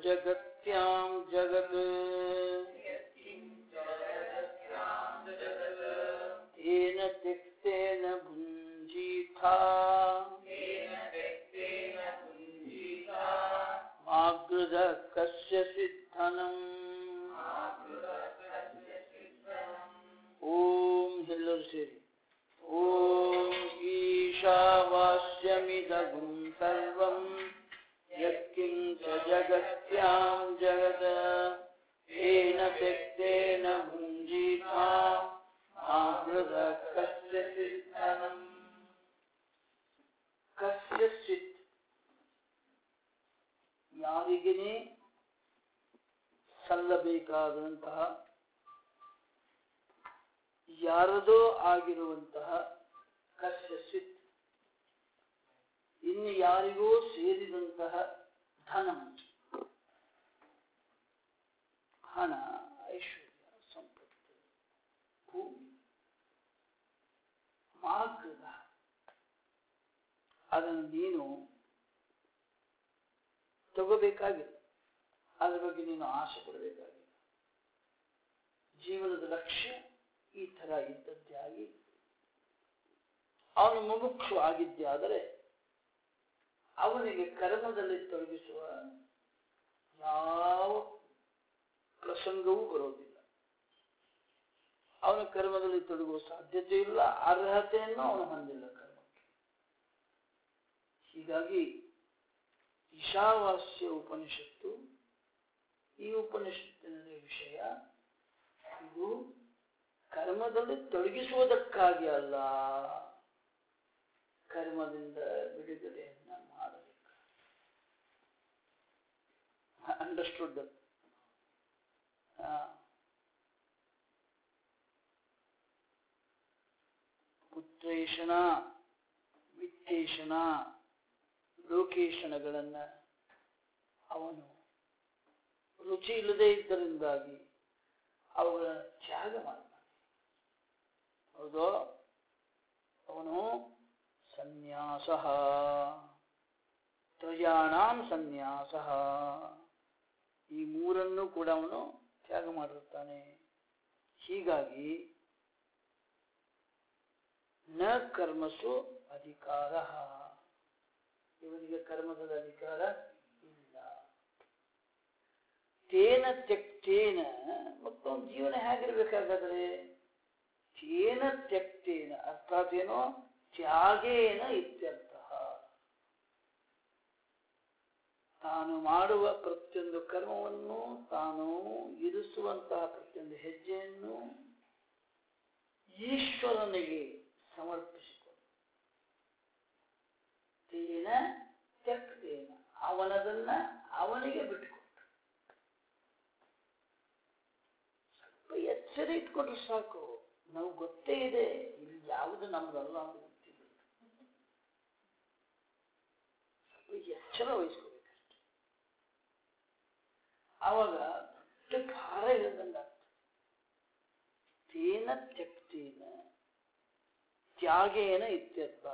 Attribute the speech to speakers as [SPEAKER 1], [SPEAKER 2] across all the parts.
[SPEAKER 1] जगत्यां जगत् येन त्यक्तेन भुञ्जीथा मागृधः कस्य सिद्धनम् ॐ ಎಲ್ಲರೂ ಸೇರಿ ॐ ईशावास्यमिदगुं सर्वं यत्किञ्च जगत्यां जगद येन त्यक्तेन भुञ्जीथा मागृधः कस्य सिद्धनम् ಕಸ್ಯ ಸಿತ್ ಯಾರಿಗೇನೆ ಸಲ್ಲಬೇಕಾದಂತಹ ಯಾರದೋ ಆಗಿರುವಂತಹ ಕಸ್ಯ ಸಿತ್ ಇನ್ನು ಯಾರಿಗೋ ಸೇರಿದಂತಹ ಧನ ಹಣ ಐಶ್ವರ್ಯ ಸಂಪತ್ತು ಭೂಮಿ ಮಾರ್ಗದ ಅದನ್ನು ನೀನು ತಗೋಬೇಕಾಗಿಲ್ಲ ಅದ್ರ ಬಗ್ಗೆ ನೀನು ಆಸೆ ಪಡಬೇಕಾಗಿಲ್ಲ ಜೀವನದ ಲಕ್ಷ್ಯ ಈ ತರ ಇದ್ದದ್ದೇ ಆಗಿ ಅವನು ಮುಮುಕ್ಷು ಆಗಿದ್ದೇ ಆದರೆ ಅವನಿಗೆ ಕರ್ಮದಲ್ಲಿ ತೊಡಗಿಸುವ ಯಾವ ಪ್ರಸಂಗವೂ ಬರೋದಿಲ್ಲ ಅವನ ಕರ್ಮದಲ್ಲಿ ತೊಡಗುವ ಸಾಧ್ಯತೆ ಇಲ್ಲ ಅರ್ಹತೆಯನ್ನು ಅವನು ಹೊಂದಿಲ್ಲ ಕರ್ಮಕ್ಕೆ ಹೀಗಾಗಿ ಈಶಾವಾಸ್ಯ ಉಪನಿಷತ್ತು ಈ ಉಪನಿಷತ್ತಿನ ವಿಷಯ ಇದು ಕರ್ಮದಲ್ಲಿ ತೊಡಗಿಸುವುದಕ್ಕಾಗಿ ಅಲ್ಲ ಕರ್ಮದಿಂದ ಬಿಡುಗಡೆಯನ್ನ ಮಾಡಬೇಕು ಅಂಡರ್ಸ್ಟುಡ್ ಪುತ್ರೇಶನ ವಿತ್ತೇಶನ ಲೋಕೇಶನಗಳನ್ನ ಅವನು ರುಚಿ ಇಲ್ಲದೆ ಇದ್ದರಿಂದಾಗಿ ಅವುಗಳನ್ನು ತ್ಯಾಗ ಮಾಡ್ತಾನೆ ಹೌದು ಅವನು ಸನ್ಯಾಸ ತ್ರಯಾಣಾಂ ಸನ್ಯಾಸ ಈ ಮೂರನ್ನು ಕೂಡ ಅವನು ತ್ಯಾಗ ಮಾಡಿರುತ್ತಾನೆ ಹೀಗಾಗಿ ನ ಕರ್ಮಸು ಅಧಿಕಾರ ಇವನಿಗೆ ಕರ್ಮದ ಅಧಿಕಾರ ಇಲ್ಲ ತೇನ ತ್ಯಕ್ತೇನ ಮತ್ತೊಂದು ಜೀವನ ಹೇಗಿರ್ಬೇಕಾಗಾದ್ರೆ ತೇನ ತ್ಯಕ್ತೇನ ಅರ್ಥಾತ್ ಏನೋ ತ್ಯಾಗೇನ ಇತ್ಯರ್ಥ ತಾನು ಮಾಡುವ ಪ್ರತಿಯೊಂದು ಕರ್ಮವನ್ನು ತಾನು ಇರಿಸುವಂತಹ ಪ್ರತಿಯೊಂದು ಹೆಜ್ಜೆಯನ್ನು ಈಶ್ವರನಿಗೆ ಸಮರ್ಪಿಸಿಕೊಂಡು ತೇನ ತ್ಯಕ್ತೇನ ಅವನದನ್ನ ಅವನಿಗೆ ಬಿಟ್ಟುಕೊಟ್ಟು ಸ್ವಲ್ಪ ಎಚ್ಚರ ಇಟ್ಕೊಂಡ್ರೆ ಸಾಕು ನಾವು ಗೊತ್ತೇ ಇದೆ ಇಲ್ಲಿ ಯಾವುದು ನಮ್ದಲ್ಲ ಅಂತ ಗೊತ್ತಿಲ್ಲ ಸ್ವಲ್ಪ ಎಚ್ಚರ ವಹಿಸ್ಕೋಬೇಕಷ್ಟೆ ಆವಾಗ ದೊಡ್ಡ ಭಾರ ಇಲ್ಲದಂಗ ತೇನ ತ್ಯಕ್ತೇನ ತ್ಯಾಗೇನ ಇತ್ಯರ್ಥ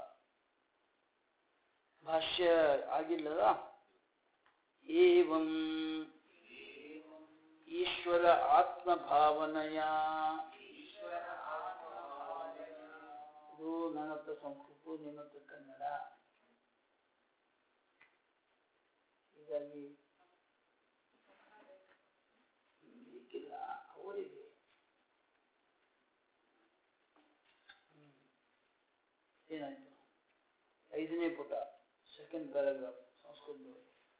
[SPEAKER 1] ಭಾಷ್ಯ ಆಗಿಲ್ಲದ ಏವಂ ಈಶ್ವರ ಆತ್ಮಭಾವನೆಯ ಇದು ನನ್ನತ್ರ ಸಂಸ್ಕೃತ ನಿನ್ನತ್ರ ಕನ್ನಡ ಹೀಗಾಗಿ ಈಗಿಲ್ಲ ಅವರಿಗೆ ಏನಾಯ್ತು ಐದನೇ ಪುಟ ಸೆಕೆಂಡ್ ಪ್ಯಾರಾಗ್ರಾಫ್ ಸಂಸ್ಕೃತದವರು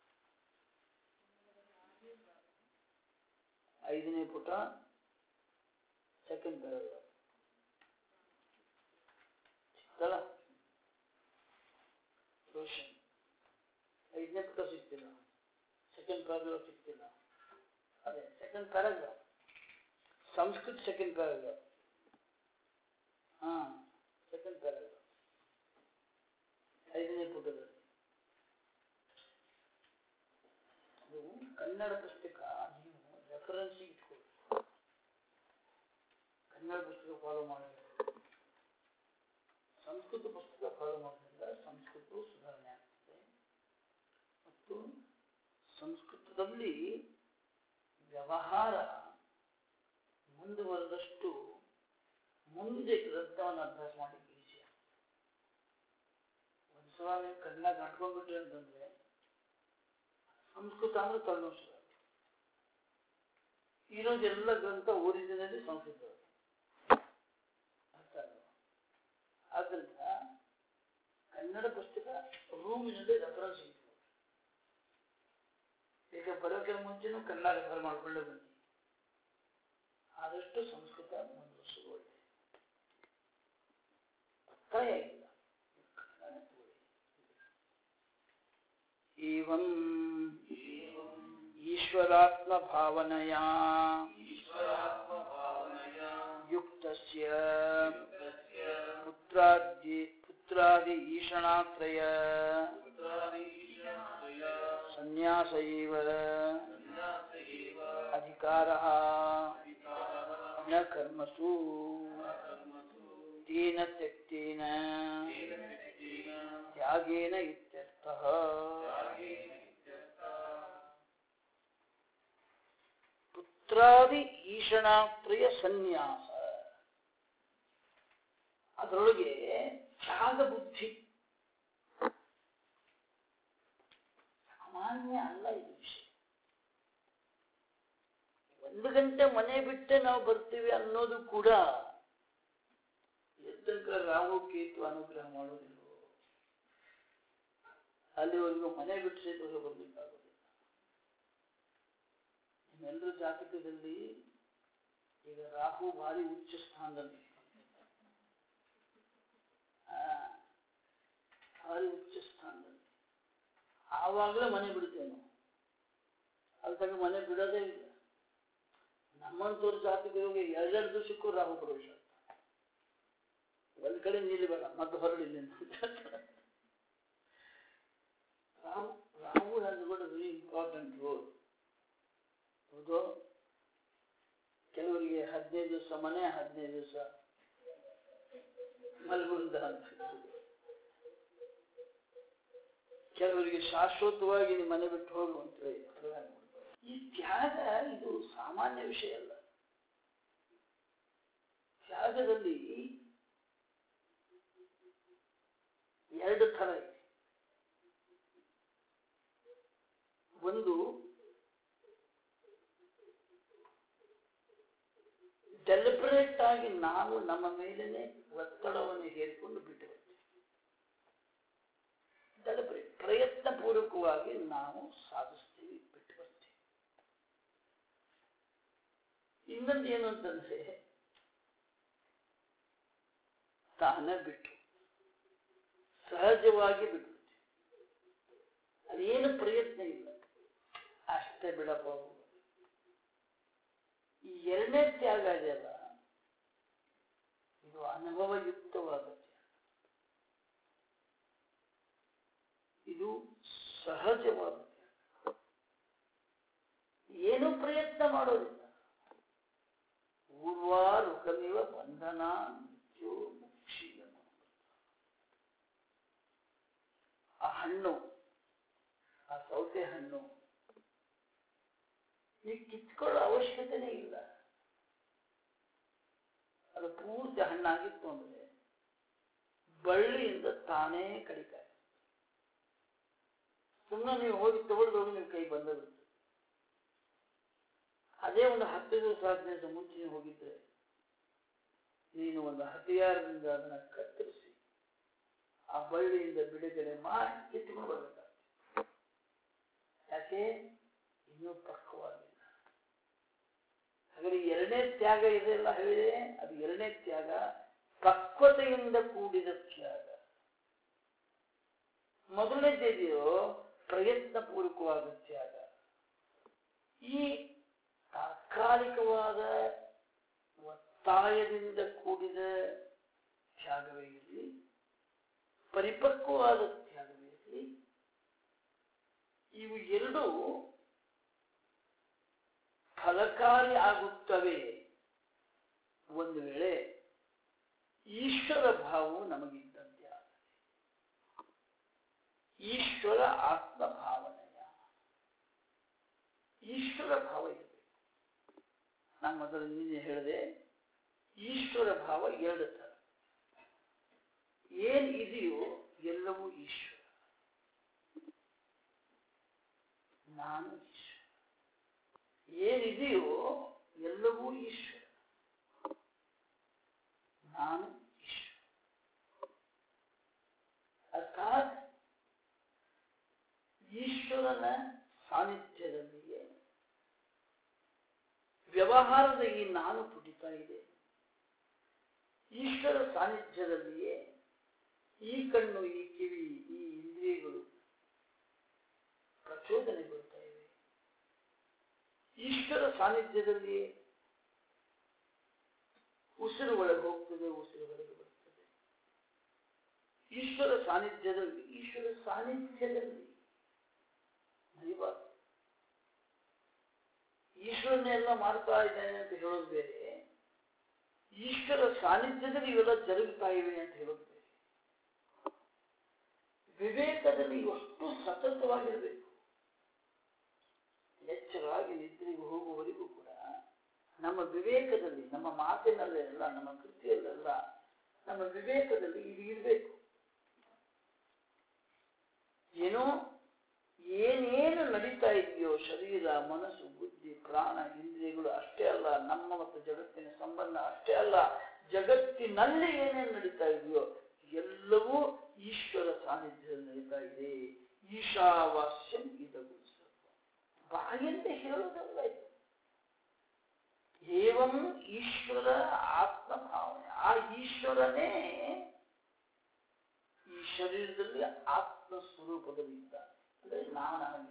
[SPEAKER 1] ಐದನೇ ಪುಟ ಸೆಕೆಂಡ್ ಪ್ಯಾರಾಗ್ರಾಫ್ ಸಿಕ್ತಲ್ಲ ರೋಷನ್ ಐದನೇ ಪುಟ ಸಿಗ್ತಿಲ್ಲ ಸೆಕೆಂಡ್ ಪ್ಯಾರಾಗ್ರಾಫ್ ಸಿಗ್ತಿಲ್ಲ ಅದೇ second paragraph Sanskrit second paragraph ಹಾ ಸೆಕೆಂಡ್ ಪ್ಯಾರಾಗ್ರಾಫ್ ಐದನೇ ಪುಟದಲ್ಲಿ ಅದು ಕನ್ನಡ ಪುಸ್ತಕ ನೀವು ರೆಫರೆನ್ಸ್ ಇಟ್ಕೊಳ್ಳಿ ಕನ್ನಡ ಪುಸ್ತಕ ಫಾಲೋ ಮಾಡಿದ್ರೆ ಸಂಸ್ಕೃತ ಪುಸ್ತಕ ಫಾಲೋ ಮಾಡೋದ್ರಿಂದ ಸಂಸ್ಕೃತವು ಸುಧಾರಣೆ ಆಗ್ತದೆ ಮತ್ತು ಸಂಸ್ಕೃತ ಶಾಸ್ತ್ರದಲ್ಲಿ ವ್ಯವಹಾರ ಮುಂದುವರೆದಷ್ಟು ಮುಂದೆ ಗ್ರಂಥವನ್ನು ಅಭ್ಯಾಸ ಮಾಡಲಿಕ್ಕೆ ಈಸಿ ಒಂದ್ಸಲ ನೀವು ಕಣ್ಣಾಗ ಅಂಟ್ಕೊಂಡ್ಬಿಟ್ರಿ ಅಂತಂದ್ರೆ ಸಂಸ್ಕೃತ ಅಂದ್ರೆ ತಲೆನೋವು ಇರೋದೆಲ್ಲ ಗ್ರಂಥ ಓರಿಜಿನಲಿ ಸಂಸ್ಕೃತ ಅರ್ಥ ಅಲ್ವಾ? ಆದ್ರಿಂದ ಕನ್ನಡ ಪುಸ್ತಕ ರೂಮಿನಲ್ಲಿ ರೆಫರೆನ್ಸ್ ಇತ್ತು ಈಗ ಬರೋಕ್ಕಿಂತ ಮುಂಚೆನೂ ಕನ್ನಡ ರೆಫರ್ ಮಾಡ್ಕೊಳ್ಳೇ ಬನ್ನಿ ಆದಷ್ಟು ಸಂಸ್ಕೃತ ಮುಂದುವರಿಸೋದು ಒಳ್ಳೆ ಒತ್ತಾಯ ಇಲ್ಲ ಕನ್ನಡ ತಗೊಳ್ಳಿ. ಏವಂ ಈಶ್ವರಾತ್ಮ ಭಾವನೆಯ ಯುಕ್ತಸ್ಯ ಪುತ್ರಾದಿ ಪುತ್ರಾದಿ ಈಶಣಾತ್ರಯ ಸನ್ಯಾಸ ಇವ ಅಧಿಕಾರ ನ ಕರ್ಮಸು ತೇನ ತ್ಯಕ್ತೇನ ತ್ಯಾಗೇನ ಇತ್ಯರ್ಥಃ ಪುತ್ರಾದಿ ಈಶಣಾತ್ರಯ ಸನ್ಯಾಸ ಅದರೊಳಗೆ ತ್ಯಾಗ ಬುದ್ಧಿ ಸಾಮಾನ್ಯ ಅಲ್ಲ ಇದು ವಿಷಯ ಒಂದು ಗಂಟೆ ಮನೆ ಬಿಟ್ಟೆ ನಾವು ಬರ್ತೀವಿ ಅನ್ನೋದು ಕೂಡ ಎದ್ದಕ ರಾಹು ಕೇತು ಅನುಗ್ರಹ ಮಾಡೋದಿಲ್ಲ ಅಲ್ಲಿವರೆಗೂ ಮನೆ ಬಿಟ್ಟು ಸಹಿತ ಬರ್ಲಿಕ್ಕಾಗೋದಿಲ್ಲ ನಿಮ್ಮೆಲ್ಲರ ಜಾತಕದಲ್ಲಿ ಈಗ ರಾಹು ಭಾರಿ ಉಚ್ಚ ಸ್ಥಾನದಲ್ಲಿ ಆ, ಭಾರಿ ಉಚ್ಚ ಸ್ಥಾನದಲ್ಲಿ ಆವಾಗಲೇ ಮನೆ ಬಿಡ್ತೇವೆ ನಾವು ಅಲ್ಲಿ ತನಕ ಮನೆ ಬಿಡೋದೇ ಇಲ್ಲ ನಮ್ಮಂತವ್ರ ಜಾತಕರಿಗೆ ಎರಡೆರಡು ದಿವಸಕ್ಕೂ ರಾಹು ಪ್ರವೇಶ ಒಂದ್ ಕಡೆ ನಿಲ್ಲಬೇಡ ಮತ್ತೆ ಹೊರಡಿ ಇಲ್ಲಿಂದ. Rahu Rahu has got very important role ಹೌದು ಕೆಲವರಿಗೆ ಹದಿನೈದು ದಿವಸ ಮನೆ ಹದಿನೈದು ದಿವಸ ಮಲಗುಂದ ಅಂತ ಕೆಲವರಿಗೆ ಶಾಶ್ವತವಾಗಿ ನೀವು ಮನೆ ಬಿಟ್ಟು ಹೋಗು ಅಂತೇಳಿ ಈ ತ್ಯಾಗ ಇದು ಸಾಮಾನ್ಯ ವಿಷಯ ಅಲ್ಲ ತ್ಯಾಗದಲ್ಲಿ ಎರಡು ಥರ ಇದೆ ಒಂದು ಡೆಲಿಬರೇಟ್ ಆಗಿ ನಾವು ನಮ್ಮ ಮೇಲೇನೆ ಒತ್ತಡವನ್ನು ಹೇರಿಕೊಂಡು ಬಿಟ್ಟು ಡೆಲಿಬರೇಟ್ ಪ್ರಯತ್ನ ಪೂರ್ವಕವಾಗಿ ನಾವು ಸಾಧಿಸ್ತೀವಿ ಬಿಟ್ಟು ಬರ್ತೀವಿ ಇನ್ನೊಂದು ಏನು ಅಂತಂದ್ರೆ ತಾನೇ ಬಿಟ್ಟು ಸಹಜವಾಗಿ ಬಿಟ್ಟು ಅದೇನು ಪ್ರಯತ್ನ ಇಲ್ಲ ಅಷ್ಟೇ ಬಿಡಬಹುದು ಈ ಎರಡನೇ ತ್ಯಾಗ ಇದೆಯಲ್ಲ ಇದು ಅನುಭವಯುಕ್ತವಾದ ತ್ಯಾಗ ಇದು ಸಹಜವಾದ ತ್ಯಾಗ ಏನು ಪ್ರಯತ್ನ ಮಾಡೋದಿಲ್ಲ ಊರ್ವಾರುಕಮಿವ ಬಂಧನ ಮೃತ್ಯು ಮುಕ್ಷೀಯ ಆ ಹಣ್ಣು ಆ ಸೌತೆ ಹಣ್ಣು ನೀವು ಕಿತ್ಕೊಳ್ಳೋ ಅವಶ್ಯಕತೆನೇ ಇಲ್ಲ ಅದು ಪೂರ್ತಿ ಹಣ್ಣಾಗಿತ್ತು ಅಂದ್ರೆ ಬಳ್ಳಿಯಿಂದ ತಾನೇ ಕಡಿತಾರೆ ಸುಮ್ಮನೆ ನೀವು ಹೋಗಿ ತಗೊಳ್ದು ಹೋಗಿ ನಿಮ್ಮ ಕೈ ಬಂದಬಿಡ್ತು ಅದೇ ಒಂದು ಹತ್ತು ದಿವಸ ಹದಿನೈದು ದಿವಸ ಮುಂಚೆ ನೀವು ಹೋಗಿದ್ರೆ ನೀನು ಒಂದು ಹದಿಯಾರದಿಂದ ಅದನ್ನ ಕತ್ತರಿಸಿ ಆ ಬಳ್ಳಿಯಿಂದ ಬಿಡುಗಡೆ ಮಾಡಿ ಕಿತ್ಕೊಂಡು ಬರ್ಬೇಕಾಗ್ತದೆ ಯಾಕೆ ಇನ್ನೂ ಪಕ್ವವಾಗಿಲ್ಲ ಹಾಗಾದ್ರೆ ಎರಡನೇ ತ್ಯಾಗ ಇದೆಲ್ಲ ಹೇಳಿದೆ ಅದು ಎರಡನೇ ತ್ಯಾಗ ಪಕ್ವತೆಯಿಂದ ಕೂಡಿದ ತ್ಯಾಗ ಮೊದಲನೇದೇದಿಯೋ ಪ್ರಯತ್ನ ಪೂರ್ವಕವಾದ ತ್ಯಾಗ ಈ ತಾತ್ಕಾಲಿಕವಾದ ಒತ್ತಾಯದಿಂದ ಕೂಡಿದ ತ್ಯಾಗವೇ ಇರಲಿ ಪರಿಪಕ್ವವಾದ ತ್ಯಾಗವೇ ಇರಲಿ ಇವು ಎರಡೂ ಫಲಕಾರಿ ಆಗುತ್ತವೆ ಒಂದು ವೇಳೆ ಈಶ್ವರ ಭಾವವು ನಮಗಿದ್ದಂತೆ ಆಗಲಿ ಈಶ್ವರ ಆತ್ಮ ಭಾವನೆಯ ಈಶ್ವರ ಭಾವ ಇರಬೇಕು ನಾನು ಮೊದಲು ನಿನ್ನೆ ಹೇಳಿದೆ ಈಶ್ವರ ಭಾವ ಎರಡು ಥರ ಏನ್ ಇದೆಯೋ ಎಲ್ಲವೂ ಈಶ್ವರ ನಾನು ಈಶ್ವರ ಏನಿದೆಯೋ ಎಲ್ಲವೂ ಈಶ್ವರ ನಾನು ಈಶ್ವರ ಅರ್ಥಾತ್ ಈಶ್ವರನ ಸಾನ್ನಿಧ್ಯದಲ್ಲಿಯೇ ವ್ಯವಹಾರದ ಈ ನಾನು ಪುಟಿತಾ ಇದೆ ಈಶ್ವರ ಸಾನ್ನಿಧ್ಯದಲ್ಲಿಯೇ ಈ ಕಣ್ಣು ಈ ಕಿವಿ ಈ ಇಂದ್ರಿಯಗಳು ಪ್ರಚೋದನೆಗೊಳ್ತಾ ಇವೆ ಈಶ್ವರ ಸಾನ್ನಿಧ್ಯದಲ್ಲಿ ಉಸಿರು ಒಳಗೆ ಹೋಗ್ತದೆ ಉಸಿರು ಹೊರಗೆ ಬರ್ತದೆ ಈಶ್ವರ ಸಾನ್ನಿಧ್ಯದಲ್ಲಿ ಈಶ್ವರ ಸಾನ್ನಿಧ್ಯದಲ್ಲಿ ಮರಿಬಾರ್ದು ಈಶ್ವರನೆಲ್ಲ ಮಾಡ್ತಾ ಇದ್ದಾನೆ ಅಂತ ಹೇಳೋದು ಬೇರೆ ಈಶ್ವರ ಸಾನ್ನಿಧ್ಯದಲ್ಲಿ ಇವೆಲ್ಲ ಜರುಗುತ್ತಾ ಇವೆ ಅಂತ ಹೇಳೋದು ಬೇರೆ ವಿವೇಕದಲ್ಲಿ ಎಷ್ಟು ಸತತವಾಗಿರಬೇಕು ಎಚ್ಚರವಾಗಿ ನಿದ್ರೆಗೆ ಹೋಗುವವರೆಗೂ ಕೂಡ ನಮ್ಮ ವಿವೇಕದಲ್ಲಿ ನಮ್ಮ ಮಾತಿನಲ್ಲೇ ಅಲ್ಲ ನಮ್ಮ ಕೃತಿಯಲ್ಲ ನಮ್ಮ ವಿವೇಕದಲ್ಲಿ ಇದು ಇರಬೇಕು ಏನೋ ಏನೇನು ನಡೀತಾ ಇದೆಯೋ ಶರೀರ ಮನಸ್ಸು ಬುದ್ಧಿ ಪ್ರಾಣ ಇಂದ್ರಿಯಗಳು ಅಷ್ಟೇ ಅಲ್ಲ ನಮ್ಮ ಮತ್ತು ಜಗತ್ತಿನ ಸಂಬಂಧ ಅಷ್ಟೇ ಅಲ್ಲ ಜಗತ್ತಿನಲ್ಲಿ ಏನೇನು ನಡೀತಾ ಇದೆಯೋ ಎಲ್ಲವೂ ಈಶ್ವರ ಸಾನ್ನಿಧ್ಯದಲ್ಲಿ ನಡೀತಾ ಇದೆ ಈಶಾವಾಸ್ಯಂ ಇದವು ಸರ್ವ ಬಾಯಿಂದ ಹೇಳುವುದಲ್ಲ ಇದು ಏವಂ ಈಶ್ವರ ಆತ್ಮ ಭಾವನೆ ಆ ಈಶ್ವರನೇ ಈ ಶರೀರದಲ್ಲಿ ಆತ್ಮ ಸ್ವರೂಪದಲ್ಲಿ ಇದ್ದಾನೆ ಅಂದ್ರೆ ನಾನಾಗಿದ್ದೆ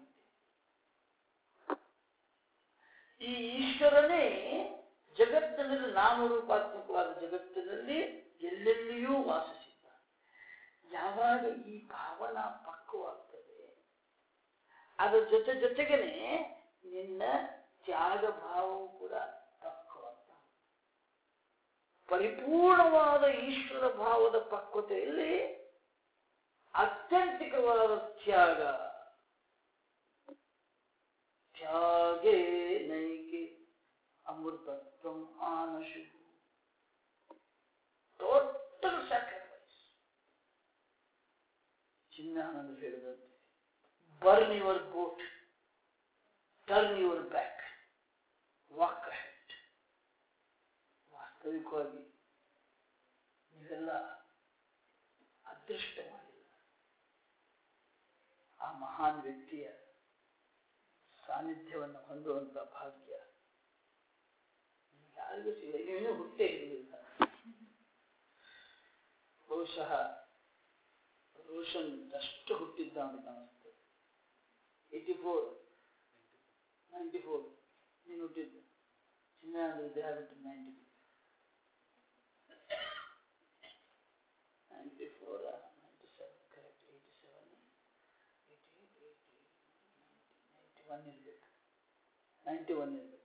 [SPEAKER 1] ಈ ಈಶ್ವರನೇ ಜಗತ್ತಿನಲ್ಲಿ ನಾಮರೂಪಾತ್ಮಕವಾದ ಜಗತ್ತಿನಲ್ಲಿ ಎಲ್ಲೆಲ್ಲಿಯೂ ವಾಸಿಸಿದ್ದಾನೆ ಯಾವಾಗ ಈ ಭಾವನಾ ಪಕ್ವವಾಗ್ತದೆ ಅದರ ಜೊತೆ ಜೊತೆಗೇನೆ ನಿನ್ನ ತ್ಯಾಗ ಭಾವವು ಕೂಡ ಪಕ್ವವಾಗ್ತದೆ ಪರಿಪೂರ್ಣವಾದ ಈಶ್ವರ ಭಾವದ ಪಕ್ವತೆಯಲ್ಲಿ ಅತ್ಯಂತಿಕವಾದ ತ್ಯಾಗ ತ್ಯಾಗೇ ನೈಕೆ ಅಮೃತತ್ವ ಆನಶು ಟೋಟಲ್ ಸ್ಯಾಕ್ರಿಫೈಸ್ ಚಿನ್ನಾನಂದ ಹೇಳಿದಂತೆ burn your boat turn your back walk head ವಾಸ್ತವಿಕವಾಗಿ ನೀವೆಲ್ಲ ಅದೃಷ್ಟ ಮಾಡಿಲ್ಲ ಆ ಮಹಾನ್ ವ್ಯಕ್ತಿಯ ಸಾನ್ನಿಧ್ಯವನ್ನು ಹೊಂದುವಂತ ಭಾಗ್ಯ ಯಾರಿಗೂ ಸಿಗ ಇನ್ನೂ ಹುಟ್ಟೇ ಇರಲಿಲ್ಲ ಬಹುಶಃ ರೋಷನ್ ಅಷ್ಟು ಹುಟ್ಟಿದ್ದ ಅಂತ ಅನಿಸ್ತದೆ ಏಯ್ಟಿ ಫೋರ್ ನೈಂಟಿ ಫೋರ್ ನೀನು ಹುಟ್ಟಿದ್ದು ಚಿನ್ನ ಅಂದ್ರೆ ದೇಹ ಬಿಟ್ಟು ninety ninety four ninety seven correct eighty seven eighty eighty ninety one ಇರಬೇಕು ನೈಂಟಿ ಒನ್ ಇರಬೇಕು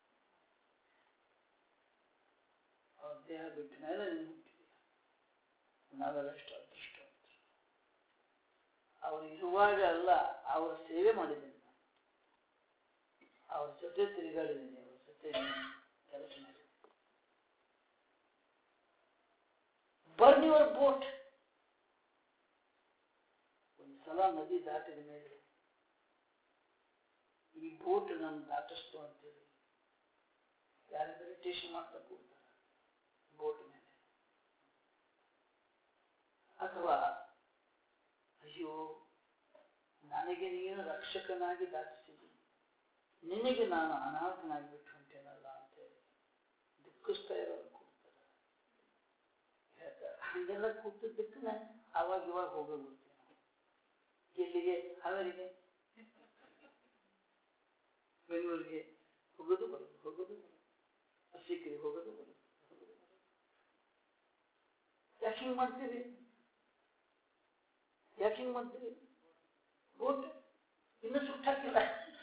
[SPEAKER 1] ಅವ್ರ ದೇಹ ಬಿಟ್ಟ ಮೇಲೆ ನೀನು ಹುಟ್ಟಿದೀಯ ನಾವೆಲ್ಲಷ್ಟು ಅದೃಷ್ಟವಂತರು ಅವರು ಇರುವಾಗ ಅಲ್ಲ ಅವರ ಸೇವೆ ಮಾಡಿದ್ದೇನೆ ನಾನು ಅವ್ರ ಜೊತೆ ತಿರುಗಾಡಿದ್ದೀನಿ ಅವ್ರ ಜೊತೆ ಕೆಲಸ ಮಾಡಿದ್ದೀನಿ ಬರ್ನ್ ಯುವರ್ ಬೋಟ್ ಒಂದು ಸಲ ನದಿ ದಾಟಿದ ಮೇಲೆ ಈ ಬೋಟ್ ನಾನು ದಾಟಿಸ್ತು ಅಂತೇಳಿ ಯಾರು ಮೆಡಿಟೇಷನ್ ಮಾಡ್ತಾ ಕೂಡ್ತಾರೆ ಬೋಟ್ ಮೇಲೆ ಅಥವಾ ಅಯ್ಯೋ ನನಗೆ ನೀನು ರಕ್ಷಕನಾಗಿ ದಾಟಿಸಿದಿ ನಿನಗೆ ನಾನು ಅನಾಥನಾಗಿ ಬಿಟ್ಟು ಹೊಂಟೇನಲ್ಲ ಅಂತೇಳಿ ದುಃಖಿಸ್ತಾ ಇರೋರು ಕೂಡ್ತಾರೆ ಹೇಳ್ತಾರೆ ಹಂಗೆಲ್ಲ ಕೂತಿದ್ದಕ್ಕೆ ನಾನು ಅವಾಗ ಇವಾಗ ಹೋಗೋಗ್ಬಿಡ್ತೀನಿ ಎಲ್ಲಿಗೆ ಅವರಿಗೆ ಬೆಂಗಳೂರಿಗೆ ಹೋಗೋದು ಬರೋದು ಹೋಗೋದು ಬರೋದು ಅರ್ಸಿಕೆಗೆ ಹೋಗೋದು ಬರೋದು ಹೋಗೋದು ಬರೋದು ಯಾಕೆ ಹಿಂಗೆ ಮಾಡ್ತೀರಿ ಯಾಕೆ ಹಿಂಗೆ ಮಾಡ್ತೀರಿ ಬೋಟ್ ಇನ್ನೂ ಸುಟ್ಟಾಕಿಲ್ಲ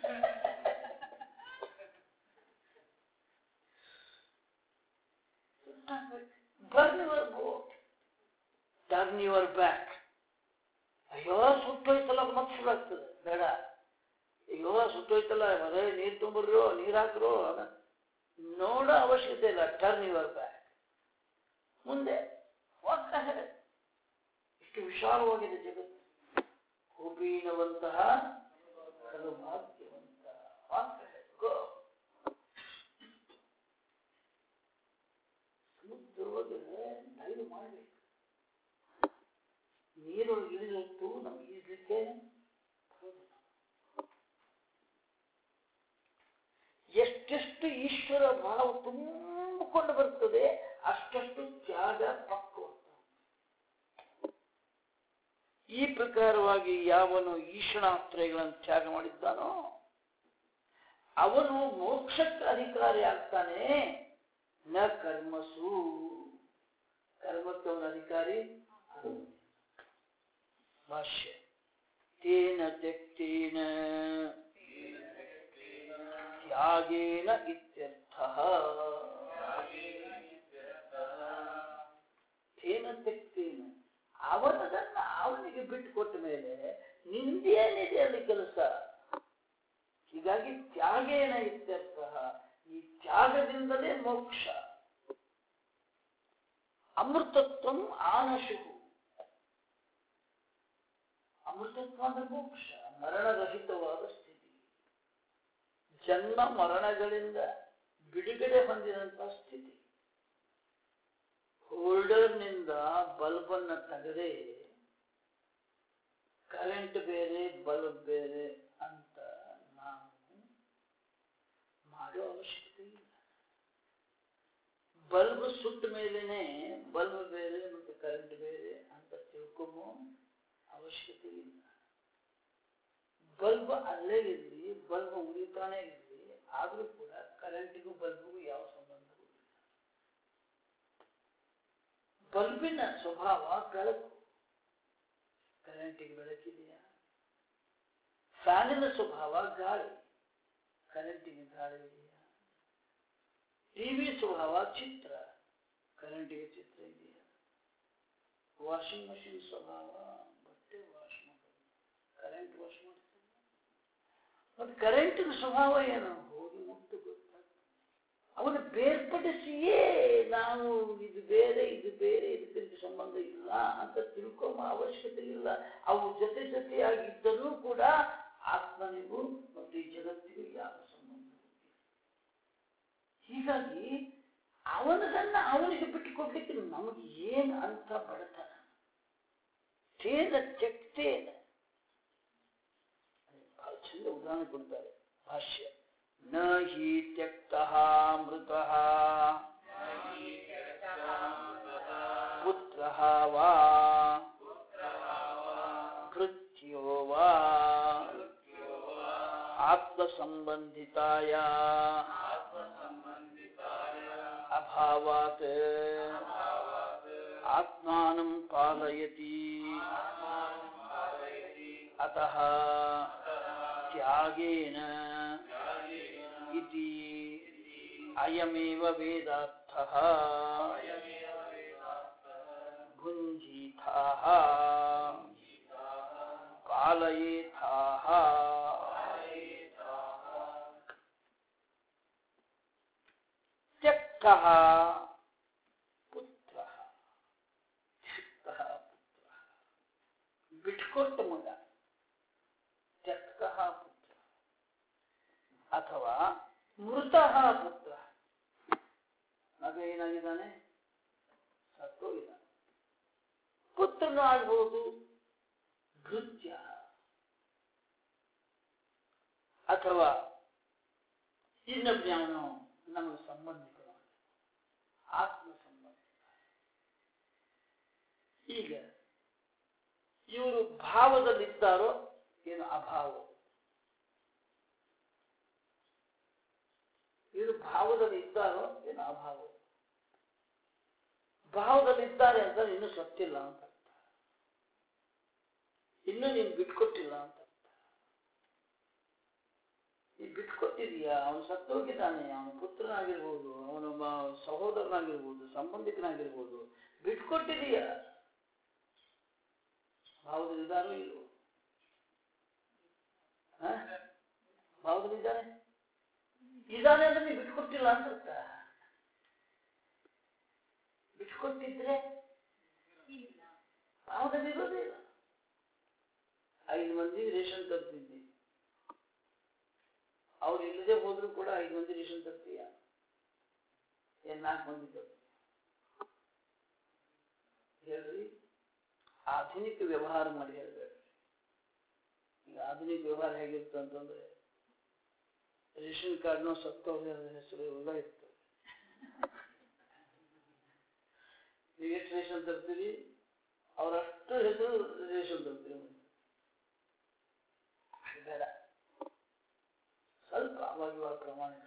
[SPEAKER 1] burn your boat turn your back ಅಯ್ಯೋ ಸುಟ್ಟೋಯ್ತಲ್ಲ ಮತ್ತೆ ಶುರು ಆಗ್ತದೆ ಬೇಡ ಅಯ್ಯೋ ಸುಟ್ಟೋಯ್ತಲ್ಲ ಮದುವೆ ನೀರು ತುಂಬಿಡ್ರು ನೀರು ಹಾಕ್ರು ಅದ ನೋಡೋ ಅವಶ್ಯಕತೆ ಇಲ್ಲ ಟರ್ನ್ ಯುವರ್ ಬ್ಯಾಕ್ ಮುಂದೆ ಹೋಗ್ತಾ ಇದೆ ಇಷ್ಟು ವಿಶಾಲವಾಗಿದೆ ಜಗತ್ತು ಕೋಪೀನವಂತಹ ಕಲು ಭಾಗ್ಯವಂತ ಹೋಗ್ತಾ ಇದೆ. Go. ಸಮುದ್ರದೊಳಗೆ ಡೈವ್ ಮಾಡಬೇಕು ನೀರೊಳಗೆ ಇಳಿದಷ್ಟು ನಮ್ಗೆ ಈಜಲಿಕ್ಕೆ ಬರೋದಿಲ್ಲ. ಎಷ್ಟೆಷ್ಟು ಈಶ್ವರ ಭಾವ ತುಂಬಿಕೊಂಡು ಬರ್ತದೆ ಅಷ್ಟಷ್ಟು ತ್ಯಾಗ ಪಕ್ವ ಈ ಪ್ರಕಾರವಾಗಿ ಯಾವನು ಈಶನಾಶ್ರಯಗಳನ್ನು ತ್ಯಾಗ ಮಾಡಿದ್ದಾನೋ ಅವನು ಮೋಕ್ಷಕ್ಕೆ ಅಧಿಕಾರಿ ಆಗ್ತಾನೆ ನ ಕರ್ಮಸು ಕರ್ಮಕ್ಕೆ ಅವನ ಅಧಿಕಾರಿ ಆಗುವುದಿಲ್ಲ. ಭಾಷ್ಯ ತೇನ ತ್ಯಕ್ತೇನ ತ್ಯಾಗೇನ ಇತ್ಯರ್ಥ ತೇನ ತ್ಯಕ್ತೇನ ಅವನದನ್ನ ಅವನಿಗೆ ಬಿಟ್ಟು ಕೊಟ್ಟ ಮೇಲೆ ನಿಂದೇನಿದೆ ಅಲ್ಲಿ ಕೆಲಸ ಹೀಗಾಗಿ ತ್ಯಾಗೇನ ಇತ್ಯರ್ಥ ಈ ತ್ಯಾಗದಿಂದಲೇ ಮೋಕ್ಷ ಅಮೃತತ್ವಂ ಆನಶು ಅಮೃತತ್ವ ಅಂದ್ರೆ ಮೋಕ್ಷ ಮರಣರಹಿತವಾದ ಸ್ಥಿತಿ ಜನ್ಮ ಮರಣಗಳಿಂದ ಬಿಡುಗಡೆ ಹೊಂದಿದಂತ ಸ್ಥಿತಿ ಹೋಲ್ಡರ್ನಿಂದ ಬಲ್ಬನ್ನು ತೆಗೆದೇ ಕರೆಂಟ್ ಬೇರೆ ಬಲ್ಬ್ ಬೇರೆ ಅಂತ ನಾವು ಮಾಡೋ ಅವಶ್ಯಕತೆ ಇಲ್ಲ ಬಲ್ಬ್ ಸುಟ್ಟ ಮೇಲೇನೆ ಬಲ್ಬ್ ಬೇರೆ ಮತ್ತು ಕರೆಂಟ್ ಬೇರೆ ಅಂತ ತಿಳ್ಕೊಂಬೋ ಅವಶ್ಯಕತೆ ಇಲ್ಲ ಬಲ್ಬ್ ಅಲ್ಲೇ ಇರಲಿ ಬಲ್ಬ್ ಉಳಿತಾನೆ ಇರಲಿ ಆದರೂ ಕೂಡ ಕರೆಂಟಿಗೂ ಬಲ್ಬ್ಗೂ ಯಾವ ಸಂಬಂಧವೂ ಇಲ್ಲ ಬಲ್ಬಿನ ಸ್ವಭಾವ ಬೆಳಕು ಕರೆಂಟಿಗೆ ಬೆಳಕಿದೆಯಾ ಫ್ಯಾನಿನ ಸ್ವಭಾವ ಗಾಳಿ ಕರೆಂಟಿಗೆ ಗಾಳಿ ಇದೆಯಾ ಟಿವಿ ಸ್ವಭಾವ ಚಿತ್ರ ಕರೆಂಟಿಗೆ ಚಿತ್ರ ಇದೆಯಾ ವಾಷಿಂಗ್ ಮಷಿನ್ ಸ್ವಭಾವ ಬಟ್ಟೆ ವಾಶ್ ಮಾಡೋದು ಕರೆಂಟ್ ವಾಶ್ ಮಾಡ್ತಾರೆ ಮತ್ತು ಕರೆಂಟಿನ ಸ್ವಭಾವ ಏನು ಹೋಗಿ ಮುಟ್ಟು ಗೊತ್ತಾಗ್ತದೆ ಅವನು ಬೇರ್ಪಡಿಸಿಯೇ ನಾವು ಇದು ಬೇರೆ ಇದು ಬೇರೆ ಇದಕ್ಕೆ ಸಂಬಂಧ ಇಲ್ಲ ಅಂತ ತಿಳ್ಕೊಂಬ ಅವಶ್ಯಕತೆ ಇಲ್ಲ ಅವು ಜೊತೆ ಜೊತೆಯಾಗಿದ್ದರೂ ಕೂಡ ಆತ್ಮನಿಗೂ ಮತ್ತು ಈ ಜಗತ್ತಿಗೂ ಯಾವ ಸಂಬಂಧ ಹೀಗಾಗಿ ಅವನದನ್ನ ಅವನಿಗೆ ಬಿಟ್ಟು ಕೊಡ್ಲಿಕ್ಕೆ ನಮಗೆ ಏನು ಅಂತ ಬಡತನ ತೇನ ತ್ಯಕ್ತೇನ ಬಹಳ ಚಂದ ಉದಾಹರಣೆ ಕೊಡ್ತಾರೆ ಭಾಷ್ಯ ನ ಹಿ ತ್ಯಕ್ತಃ ಮೃತಃ ಪುತ್ರಃ ವಾ ಭೃತ್ಯೋ ವಾ ಆತ್ಮಸಂಬಂಧಿತಾಯ ಅಭಾವಾತ್ ಆತ್ಮಾನಂ ಪಾಲಯತಿ ಅತಃ ತ್ಯಾಗೇನ ಇತಿ ಅಯಮೇವ ವೇದಾರ್ಥಃ ಭುಂಜೀಥಾಃ ಪಾಲಯೇಥಾಃ ತ್ಯಕ್ತಃ ಪುತ್ರಃ ತ್ಯಕ್ತಃ ಪುತ್ರಃ ಬಿಟ್ಕೊಟ್ಟ ಮಗ ತ್ಯಕ್ತಃ ಪುತ್ರ ಅಥವಾ ಮೃತಃ ಪುತ್ರ ಮಗ ಏನಾಗಿದ್ದಾನೆ ಸತ್ತೋಗಿದ್ದಾನೆ ಪುತ್ರನು ಆಗ್ಬಹುದು ಭೃತ್ಯ ಅಥವಾ ಇನ್ನೊಬ್ಬನು ನಮಗೆ ಸಂಬಂಧಿಕರು ಆತ್ಮ ಸಂಬಂಧ ಈಗ ಇವರು ಭಾವದಲ್ಲಿದ್ದಾರೋ ಏನು ಅಭಾವ ಇವರು ಭಾವದಲ್ಲಿ ಇದ್ದಾರೋ ಏನು ಅಭಾವ ಭಾವದಲ್ಲಿ ಇದ್ದಾರೆ ಅಂತ ಇನ್ನೂ ಸತ್ತಿಲ್ಲ ಅಂತ ಅರ್ಥ. ಇನ್ನೂ ನೀನು ಬಿಟ್ಕೊಟ್ಟಿಲ್ಲ ಅಂತ ಅರ್ಥ. ನೀ ಬಿಟ್ಕೊಟ್ಟಿದೀಯಾ ಅವನು ಸತ್ತೋಗಿದ್ದಾನೆ ಅವನ ಪುತ್ರನಾಗಿರ್ಬೋದು ಅವನೊಬ್ಬ ಸಹೋದರನಾಗಿರ್ಬೋದು ಸಂಬಂಧಿಕನಾಗಿರ್ಬೋದು ಬಿಟ್ಕೊಟ್ಟಿದೀಯಾ ಭಾವದಲ್ಲಿದ್ದಾರೋ ಇಲ್ವೋ ಹ? ಹೌದು ಇದ್ದಾನೆ ಇದ್ದಾನೆ ಅಂದ್ರೆ ನೀವು ಬಿಟ್ಕೊಟ್ಟಿಲ್ಲ ಅಂತ ಬಿಟ್ಕೊಟ್ಟಿದ್ರೆ ಹೌದಲ್ಲಿ ಇರೋದೇ ಇಲ್ಲ ಐದು ಮಂದಿ ರೇಷನ್ ತರ್ತಿದ್ದಿ ಅವ್ರು ಇಲ್ಲದೆ ಹೋದ್ರು ಕೂಡ ಐದು ಮಂದಿ ರೇಷನ್ ತರ್ತೀಯ ಏನ್ ನಾಲ್ಕು ಮಂದಿ ತರ್ತೀಯ ಹೇಳ್ರಿ ಆಧುನಿಕ ವ್ಯವಹಾರ ಮಾಡಿ ಹೇಳ್ಬೇಡ್ರಿ ಈಗ ಆಧುನಿಕ ವ್ಯವಹಾರ ಹೇಗಿರುತ್ತೆ ಅಂತಂದ್ರೆ ರೇಷನ್ ಕಾರ್ಡ್ನ ಸತ್ತೋದ ಹೆಸರು ಎಲ್ಲ ಇರ್ತದೆ ನೀವು ಎಷ್ಟು ರೇಷನ್ ತರ್ತೀರಿ ಅವರಷ್ಟು ಹೆಸರು ರೇಷನ್ ತರ್ತೀರಿ ಬೇಡ ಸ್ವಲ್ಪ ಅವಾಗ ಇವಾಗ ಪ್ರಮಾಣಿಕ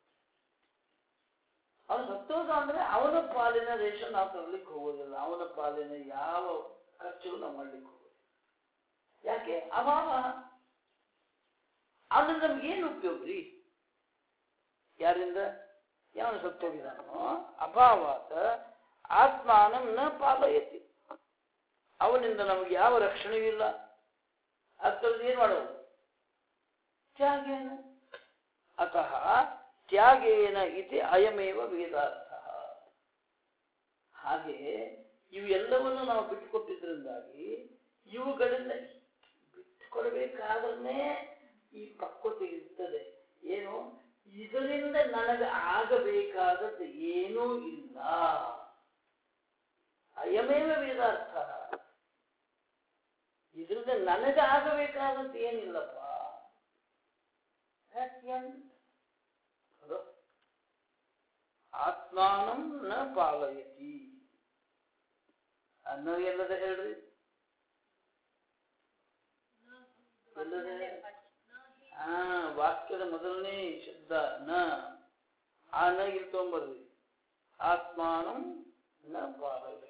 [SPEAKER 1] ಅವನು ಸತ್ತೋದ ಅಂದ್ರೆ ಅವನ ಪಾಲಿನ ರೇಷನ್ ನಾವು ತರಲಿಕ್ಕೆ ಹೋಗೋದಿಲ್ಲ ಅವನ ಪಾಲಿನ ಯಾವ ಖರ್ಚು ನಾವು ಮಾಡ್ಲಿಕ್ಕೆ ಹೋಗೋದಿಲ್ಲ ಯಾಕೆ ಅಭಾವ ಆದ್ರೆ ನಮ್ಗೆ ಏನು ಉಪಯೋಗ ರೀ ಯಾರಿಂದ ಯಾವನು ಸತ್ತೋಗಿದಾನೋ ಅಭಾವಾತ ಆತ್ಮಾನಂ ನ ಪಾಲಯತಿ ಅವನಿಂದ ನಮಗೆ ಯಾವ ರಕ್ಷಣೆಯೂ ಇಲ್ಲ ಅರ್ಥದಲ್ಲಿ ಏನ್ ಮಾಡೋದು ತ್ಯಾಗೇನ ಅತಃ ತ್ಯಾಗೇನ ಇತಿ ಅಯಮೇವ ವೇದಾರ್ಥ ಹಾಗೆ ಇವು ಎಲ್ಲವನ್ನು ನಾವು ಬಿಟ್ಟುಕೊಟ್ಟಿದ್ರಿಂದಾಗಿ ಇವುಗಳಿಂದ ಬಿಟ್ಟುಕೊಡಬೇಕಾದ್ರೆ ಈ ಪಕ್ವತೆ ಇರ್ತದೆ ಏನು ಇದರಿಂದ ನನಗೆ ಆಗಬೇಕಾದದ್ದು ಏನೂ ಇಲ್ಲ ಅಯಮೇವ ವೇದಾರ್ಥ ಇದರಿಂದ ನನಗೆ ಆಗಬೇಕಾದದ್ದು ಏನಿಲ್ಲಪ್ಪ ಆತ್ಮಾನಂ ನ ಪಾಲಯತಿ ಅನ್ನ ಎಲ್ಲದ ಹೇಳ್ರಿ ಎಲ್ಲದ ಹಾ ವಾಕ್ಯದ ಮೊದಲನೇ ಶಬ್ದ ನ ಆ ನ ಇಲ್ಲಿ ತಗೊಂಬರ್ರಿ ಆತ್ಮಾನಂ ನ ಪಾಲಯತಿ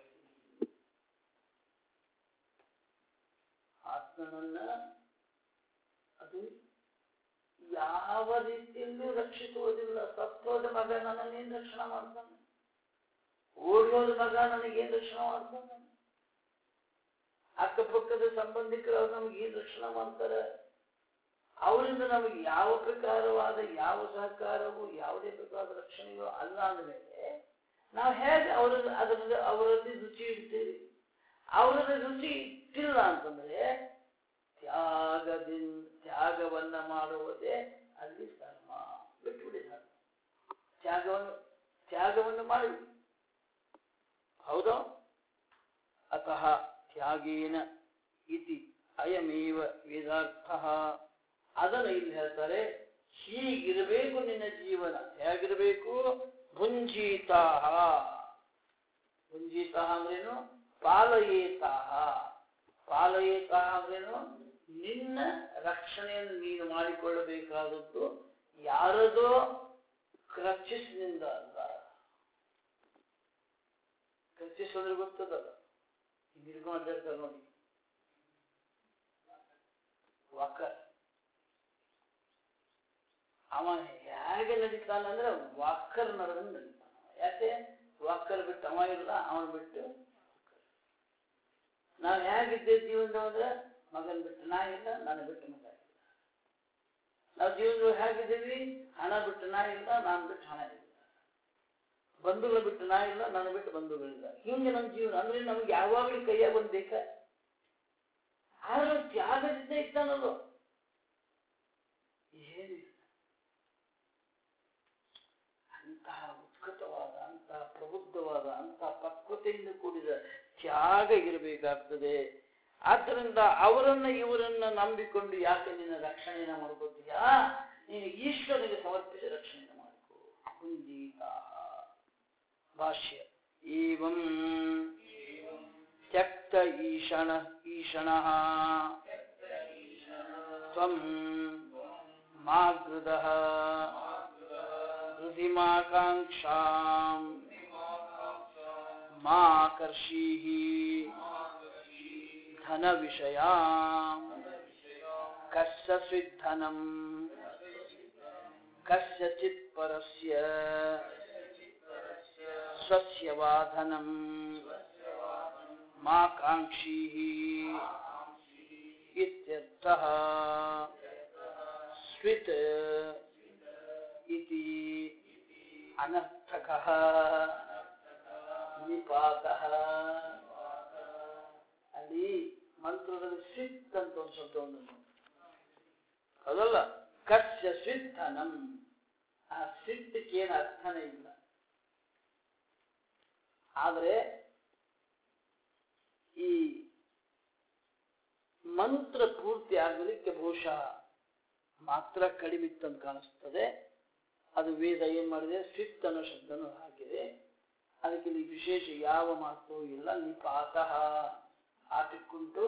[SPEAKER 1] ಆತ್ಮನನ್ನ ಅದು ಯಾವ ರೀತಿಯಲ್ಲೂ ರಕ್ಷಿಸುವುದಿಲ್ಲ ಸತ್ತೋದ ಮಗ ನನ್ನನ್ನೇನು ರಕ್ಷಣೆ ಮಾಡ್ತಾನೆ ಓಡೋದ ಮಗ ನನಗೇನು ರಕ್ಷಣೆ ಮಾಡ್ತಾನೆ ಅಕ್ಕಪಕ್ಕದ ಸಂಬಂಧಿಕರು ಅವ್ರು ನಮಗೇನು ರಕ್ಷಣೆ ಮಾಡ್ತಾರೆ ಅವರಿಂದ ನಮಗೆ ಯಾವ ಪ್ರಕಾರವಾದ ಯಾವ ಸಹಕಾರವೂ ಯಾವುದೇ ಪ್ರಕಾರದ ರಕ್ಷಣೆಯೂ ಅಲ್ಲ ಅಂದಮೇಲೆ ನಾವು ಹೇಗೆ ಅವರ ಅದರಲ್ಲಿ ಅವರಲ್ಲಿ ರುಚಿ ಇಡ್ತೀವಿ ಅವರಲ್ಲಿ ರುಚಿ ಇಟ್ಟಿಲ್ಲ ಅಂತಂದ್ರೆ ತ್ಯಾಗದಿಂದ ತ್ಯಾಗವನ್ನ ಮಾಡುವುದೇ ಅಲ್ಲಿ ಧರ್ಮ ಬಿಟ್ಟುಬಿಡಿ ಧರ್ಮ ತ್ಯಾಗವನ್ನು ತ್ಯಾಗವನ್ನು ಮಾಡಿ ಹೌದಾ ಅತಃ ತ್ಯಾಗೇನ ಇತಿ ಅಯಮೇವ ವೇದಾರ್ಥ ಅದನ್ನು ಇಲ್ಲಿ ಹೇಳ್ತಾರೆ ಹೀಗಿರಬೇಕು ನಿನ್ನ ಜೀವನ ಹೇಗಿರಬೇಕು ಭುಂಜೀತಾಹ ಭುಂಜೀತಾಹ ಅಂದ್ರೇನು ಪಾಲಯೇತಾಹ ಪಾಲಯೇತಾಹ ಅಂದ್ರೇನು ನಿನ್ನ ರಕ್ಷಣೆಯನ್ನು ನೀನು ಮಾಡಿಕೊಳ್ಳಬೇಕಾದದ್ದು ಯಾರದೋ ಕ್ರಚಿಸ್ನಿಂದ ಅಲ್ಲ ಕ್ರಚಿಸ್ ಅಂದ್ರೆ ಗೊತ್ತದಲ್ಲ ಹಿಂಗ್ ಹಿಡ್ಕೊಂಡು ಅಡ್ಡಾಡ್ತಾರೆ ನೋಡಿ ವಾಕರ್ ಅವ ಹೇಗೆ ನಡೀತಾನಂದ್ರೆ ವಾಕರ್ ನಡೆದಂಗೆ ನಡೀತಾನ ಯಾಕೆ ವಾಕರ್ ಬಿಟ್ಟು ಅವ ಇಲ್ಲ ಅವನ್ ಬಿಟ್ಟು ನಾವು ಹೇಗಿದ್ದೇವೆ ಜೀವನದೊಳಗೆ ಅಂದ್ರೆ ಮಗನ್ ಬಿಟ್ಟು ನಾ ಇಲ್ಲ ನಾನು ಬಿಟ್ಟು ಮಗ ಇಲ್ಲ ನಾವು ಜೀವನದೊಳಗೆ ಹೇಗಿದ್ದೀವಿ ಹಣ ಬಿಟ್ಟು ನಾ ಇಲ್ಲ ನಾನು ಬಿಟ್ಟು ಹಣ ಇಲ್ಲ ಬಂಧುಗಳು ಬಿಟ್ಟು ನಾ ಇಲ್ಲ ನಾನು ಬಿಟ್ಟು ಬಂಧುಗಳಿಲ್ಲ ಹಿಂಗೆ ನಮ್ಮ ಜೀವನ ಅಂದ್ರೆ ನಮ್ಗೆ ಯಾವಾಗಲೂ ಕೈಯಾಗ ಒಂದು ಬೇಕ ಆದ್ರೆ ತ್ಯಾಗದಿಂದ ಇದ್ದಾನದು ಏನಿಲ್ಲ ಅಂತಹ ಉತ್ಕಟವಾದ ಅಂತಹ ಪ್ರಬುದ್ಧವಾದ ಅಂತಹ ಪಕ್ವತೆಯಿಂದ ಕೂಡಿದ ತ್ಯಾಗ ಇರಬೇಕಾಗ್ತದೆ ಆದ್ದರಿಂದ ಅವರನ್ನ ಇವರನ್ನ ನಂಬಿಕೊಂಡು ಯಾಕೆ ನಿನ್ನ ರಕ್ಷಣೆಯನ್ನ ಮಾಡ್ಕೋತೀಯಾ ನೀನು ಈಶ್ವರನಿಗೆ ಸಮರ್ಪಿಸಿ ರಕ್ಷಣೆಯನ್ನು ಮಾಡಿಕೋ ಕುಂಜೀತಾ ಭಾಷ್ಯ ಏವಂ ತ್ಯಕ್ತ ಈಶಣ ಈಶಣಃ ತ್ವಂ ಮಾಗೃದಃ ಹೃದಿಮಾಕಾಂಕ್ಷಾಂ ಮಾಕರ್ಷೀಃ ಧನ ವಿಷಯಾಂ ಕಸ್ಯ ಸ್ವಿಧನಂ ಕಸ್ಯಚಿತ್ ಪರಸ್ಯ ಸ್ವಸ್ಯ ವಾ ಧನಂ ಮಾ ಕಾಂಕ್ಷೀಃ ಇತ್ಯರ್ಥಃ ಸ್ವಿತ್ ಇತಿ ಅನರ್ಥಕಃ ನಿಪಾತಃ ಅಲ್ಲಿ ಮಂತ್ರದಲ್ಲಿ ಸ್ವಿತ್ ಅಂತ ಒಂದು ಶಬ್ದ ಒಂದು ಅದಲ್ಲ ಕಸ್ಯ ಸ್ವಿತ್ತನಂ ಆ ಸ್ವಿತ್ತಕ್ಕೆ ಏನು ಅರ್ಥನೇ ಇಲ್ಲ ಆದರೆ ಈ ಮಂತ್ರ ಪೂರ್ತಿ ಆಗಲಿಕ್ಕೆ ಬಹುಶಃ ಮಾತ್ರ ಕಡಿಮೆ ಇತ್ತಂತ ಕಾಣಿಸ್ತದೆ ಅದು ವೇದ ಏನ್ ಮಾಡಿದೆ ಸ್ವಿತ್ ಅನ್ನೋ ಶಬ್ದನು ಹಾಕಿದೆ ಅದಕ್ಕೆ ಇಲ್ಲಿ ವಿಶೇಷ ಯಾವ ಮಹತ್ವವೂ ಇಲ್ಲ ನಿಪಾತಃ ಆಟಕ್ಕುಂಟು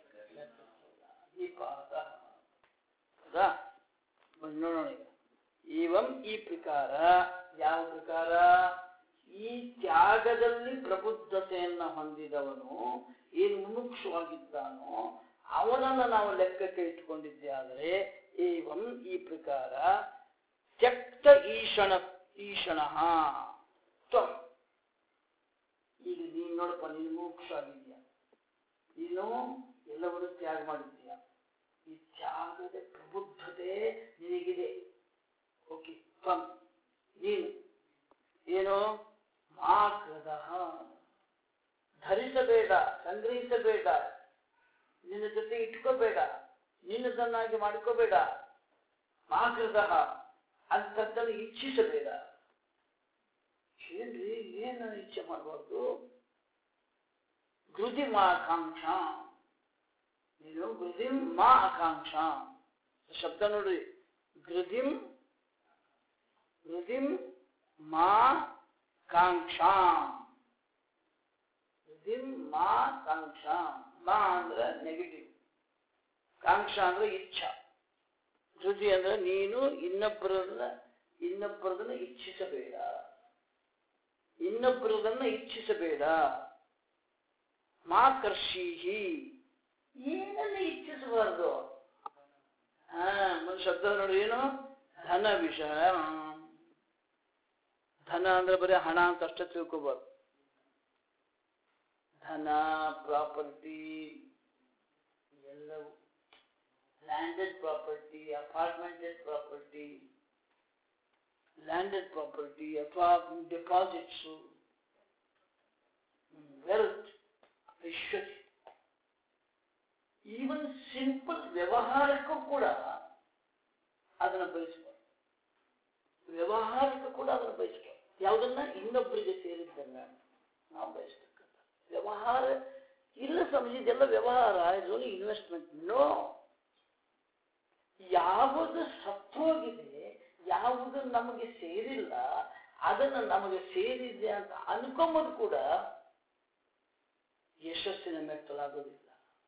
[SPEAKER 1] ನಿಪಾತಃ ಹೌದಾ ಬನ್ನಿ ನೋಡೋಣ ಈಗ ಏವಂ ಈ ಪ್ರಕಾರ ಯಾವ ಪ್ರಕಾರ ಈ ತ್ಯಾಗದಲ್ಲಿ ಪ್ರಬುದ್ಧತೆಯನ್ನ ಹೊಂದಿದವನು ಏನು ಮುಮುಕ್ಷವಾಗಿದ್ದಾನೋ ಅವನನ್ನ ನಾವು ಲೆಕ್ಕಕ್ಕೆ ಇಟ್ಟುಕೊಂಡಿದ್ದೆ ಆದರೆ ಏವಂ ಈ ಪ್ರಕಾರ ತ್ಯಕ್ತ ಈಶಣ ಈಶಣ ತ್ವಂ ಈಗ ನೀನು ನೋಡಪ್ಪ ನೀನು ಮುಮುಕ್ಷ ಆಗಿದ್ಯಾ ನೀನು ಎಲ್ಲವನ್ನು ತ್ಯಾಗ ಮಾಡಿದ್ದೀಯ ಈ ತ್ಯಾಗದ ಪ್ರಬುದ್ಧತೆ ನಿನಗಿದೆ ಓಕೆ ತ್ವಂ ನೀನು ಏನು ಮಾಕೃದ ಧರಿಸಬೇಡ ಸಂಗ್ರಹಿಸಬೇಡ ನಿನ್ನ ಜೊತೆ ಇಟ್ಕೋಬೇಡ ನಿನ್ನದನ್ನಾಗಿ ಮಾಡ್ಕೋಬೇಡ ಮಾಕೃದ ಅಂತದ್ದನ್ನು ಇಚ್ಛಿಸಬೇಡ ಏನ್ರಿ ಏನು ಇಚ್ಛೆ ಮಾಡಬಾರ್ದು ಗೃದಿ ಮಾ ಆಕಾಂಕ್ಷ ನೀನು ಗೃದಿಂ ಮಾ ಆಕಾಂಕ್ಷ ಶಬ್ದ ನೋಡ್ರಿ ಗೃದಿಂ ಗೃದಿಂ ಮಾ ಕಾಂಕ್ಷ ಗೃದಿಂ ಮಾ ಕಾಂಕ್ಷ ಮಾ ಅಂದ್ರೆ ನೆಗೆಟಿವ್ ಕಾಂಕ್ಷ ಅಂದ್ರೆ ಇಚ್ಛಾ ಗೃದಿ ಅಂದ್ರೆ ನೀನು ಇನ್ನೊಬ್ಬರನ್ನ ಇನ್ನೊಬ್ಬರದನ್ನ ಇಚ್ಛಿಸಬೇಡ ಇನ್ನೊಬ್ಬರದನ್ನ ಇಚ್ಛಿಸಬೇಡ ಮಾಕರ್ಷೀಹಿ ಏನನ್ನ ಇಚ್ಛಿಸಬಾರ್ದು ಹಾ ಒಂದು ಶಬ್ದ ನೋಡಿ ಏನು ಧನ ವಿಷಯ ಧನ ಅಂದ್ರೆ ಬರೀ ಹಣ ಅಂತ ಅಷ್ಟೇ ತಿಳ್ಕೊಬಾರ್ದು ಧನ ಪ್ರಾಪರ್ಟಿ ಎಲ್ಲವೂ landed property apartmented property landed property ಅಥವಾ ಡೆಪಾಸಿಟ್ಸು ವೆಲ್ತ್ ಐಶ್ವರ್ಯ ಈವನ್ ಸಿಂಪಲ್ ವ್ಯವಹಾರಕ್ಕೂ ಕೂಡ ಅದನ್ನು ಬಯಸಬಾರ್ದು ವ್ಯವಹಾರಕ್ಕೂ ಕೂಡ ಅದನ್ನು ಬಯಸಬಾರ್ದು ಯಾವುದನ್ನ ಇನ್ನೊಬ್ಬರಿಗೆ ಸೇರಿದ್ದನ್ನ ನಾವು ಬಯಸ್ತಕ್ಕಂಥ ವ್ಯವಹಾರ ಇಲ್ಲ ಸಮಜಿದೆಲ್ಲ ವ್ಯವಹಾರ ಇಸ್ ಓನ್ಲಿ ಇನ್ವೆಸ್ಟ್ಮೆಂಟ್ ನೋ ಯಾವುದು ಸತ್ತೋಗಿದೆ ಯಾವುದು ನಮಗೆ ಸೇರಿಲ್ಲ ಅದನ್ನು ನಮಗೆ ಸೇರಿದೆ ಅಂತ ಅನ್ಕೊಂಬೋದು ಕೂಡ ಯಶಸ್ಸಿನ ಮೆಟ್ಟಲಾಗೋದಿಲ್ಲ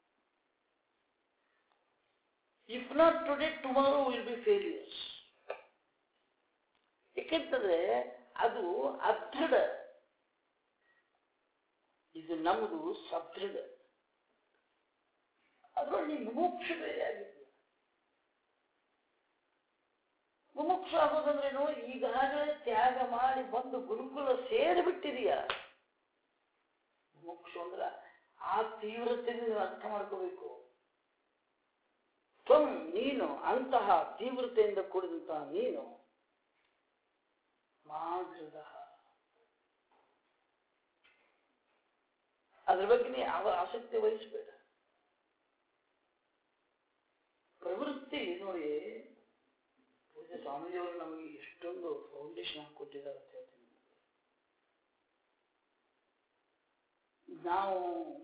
[SPEAKER 1] if not today tomorrow will be failures ಏಕೆಂತಂದ್ರೆ ಅದು ಅದೃಢ ಇದು ನಮ್ಮದು ಸದೃಢ ಅದರಲ್ಲಿ ಮುಮುಕ್ಷ ಬೇರೆ ಆಗಿದೆ ಮುಮುಕ್ಷ ಆಗೋದಂದ್ರೇನು ಈಗಾಗಲೇ ತ್ಯಾಗ ಮಾಡಿ ಬಂದು ಗುರುಕುಲ ಸೇರಿಬಿಟ್ಟಿದೀಯ ಮುಮುಕ್ಷ ಅಂದ್ರ ಆ ತೀವ್ರತೆ ನೀವು ಅರ್ಥ ಮಾಡ್ಕೋಬೇಕು ತ್ವಂ ನೀನು ಅಂತಹ ತೀವ್ರತೆಯಿಂದ ಕೂಡಿದಂತಹ ನೀನು ಮಾಗೃದ ಅದ್ರ ಬಗ್ಗೆ ನೀ ಅವ ಆಸಕ್ತಿ ವಹಿಸಬೇಡ ಪ್ರವೃತ್ತಿ ನೋಡಿ ಪೂಜ್ಯ ಸ್ವಾಮೀಜಿಯವರು ನಮಗೆ ಎಷ್ಟೊಂದು ಫೌಂಡೇಶನ್ ಹಾಕೊಟ್ಟಿದ್ದಾರೆ ಅಂತ ಹೇಳ್ತೀನಿ ನಾವು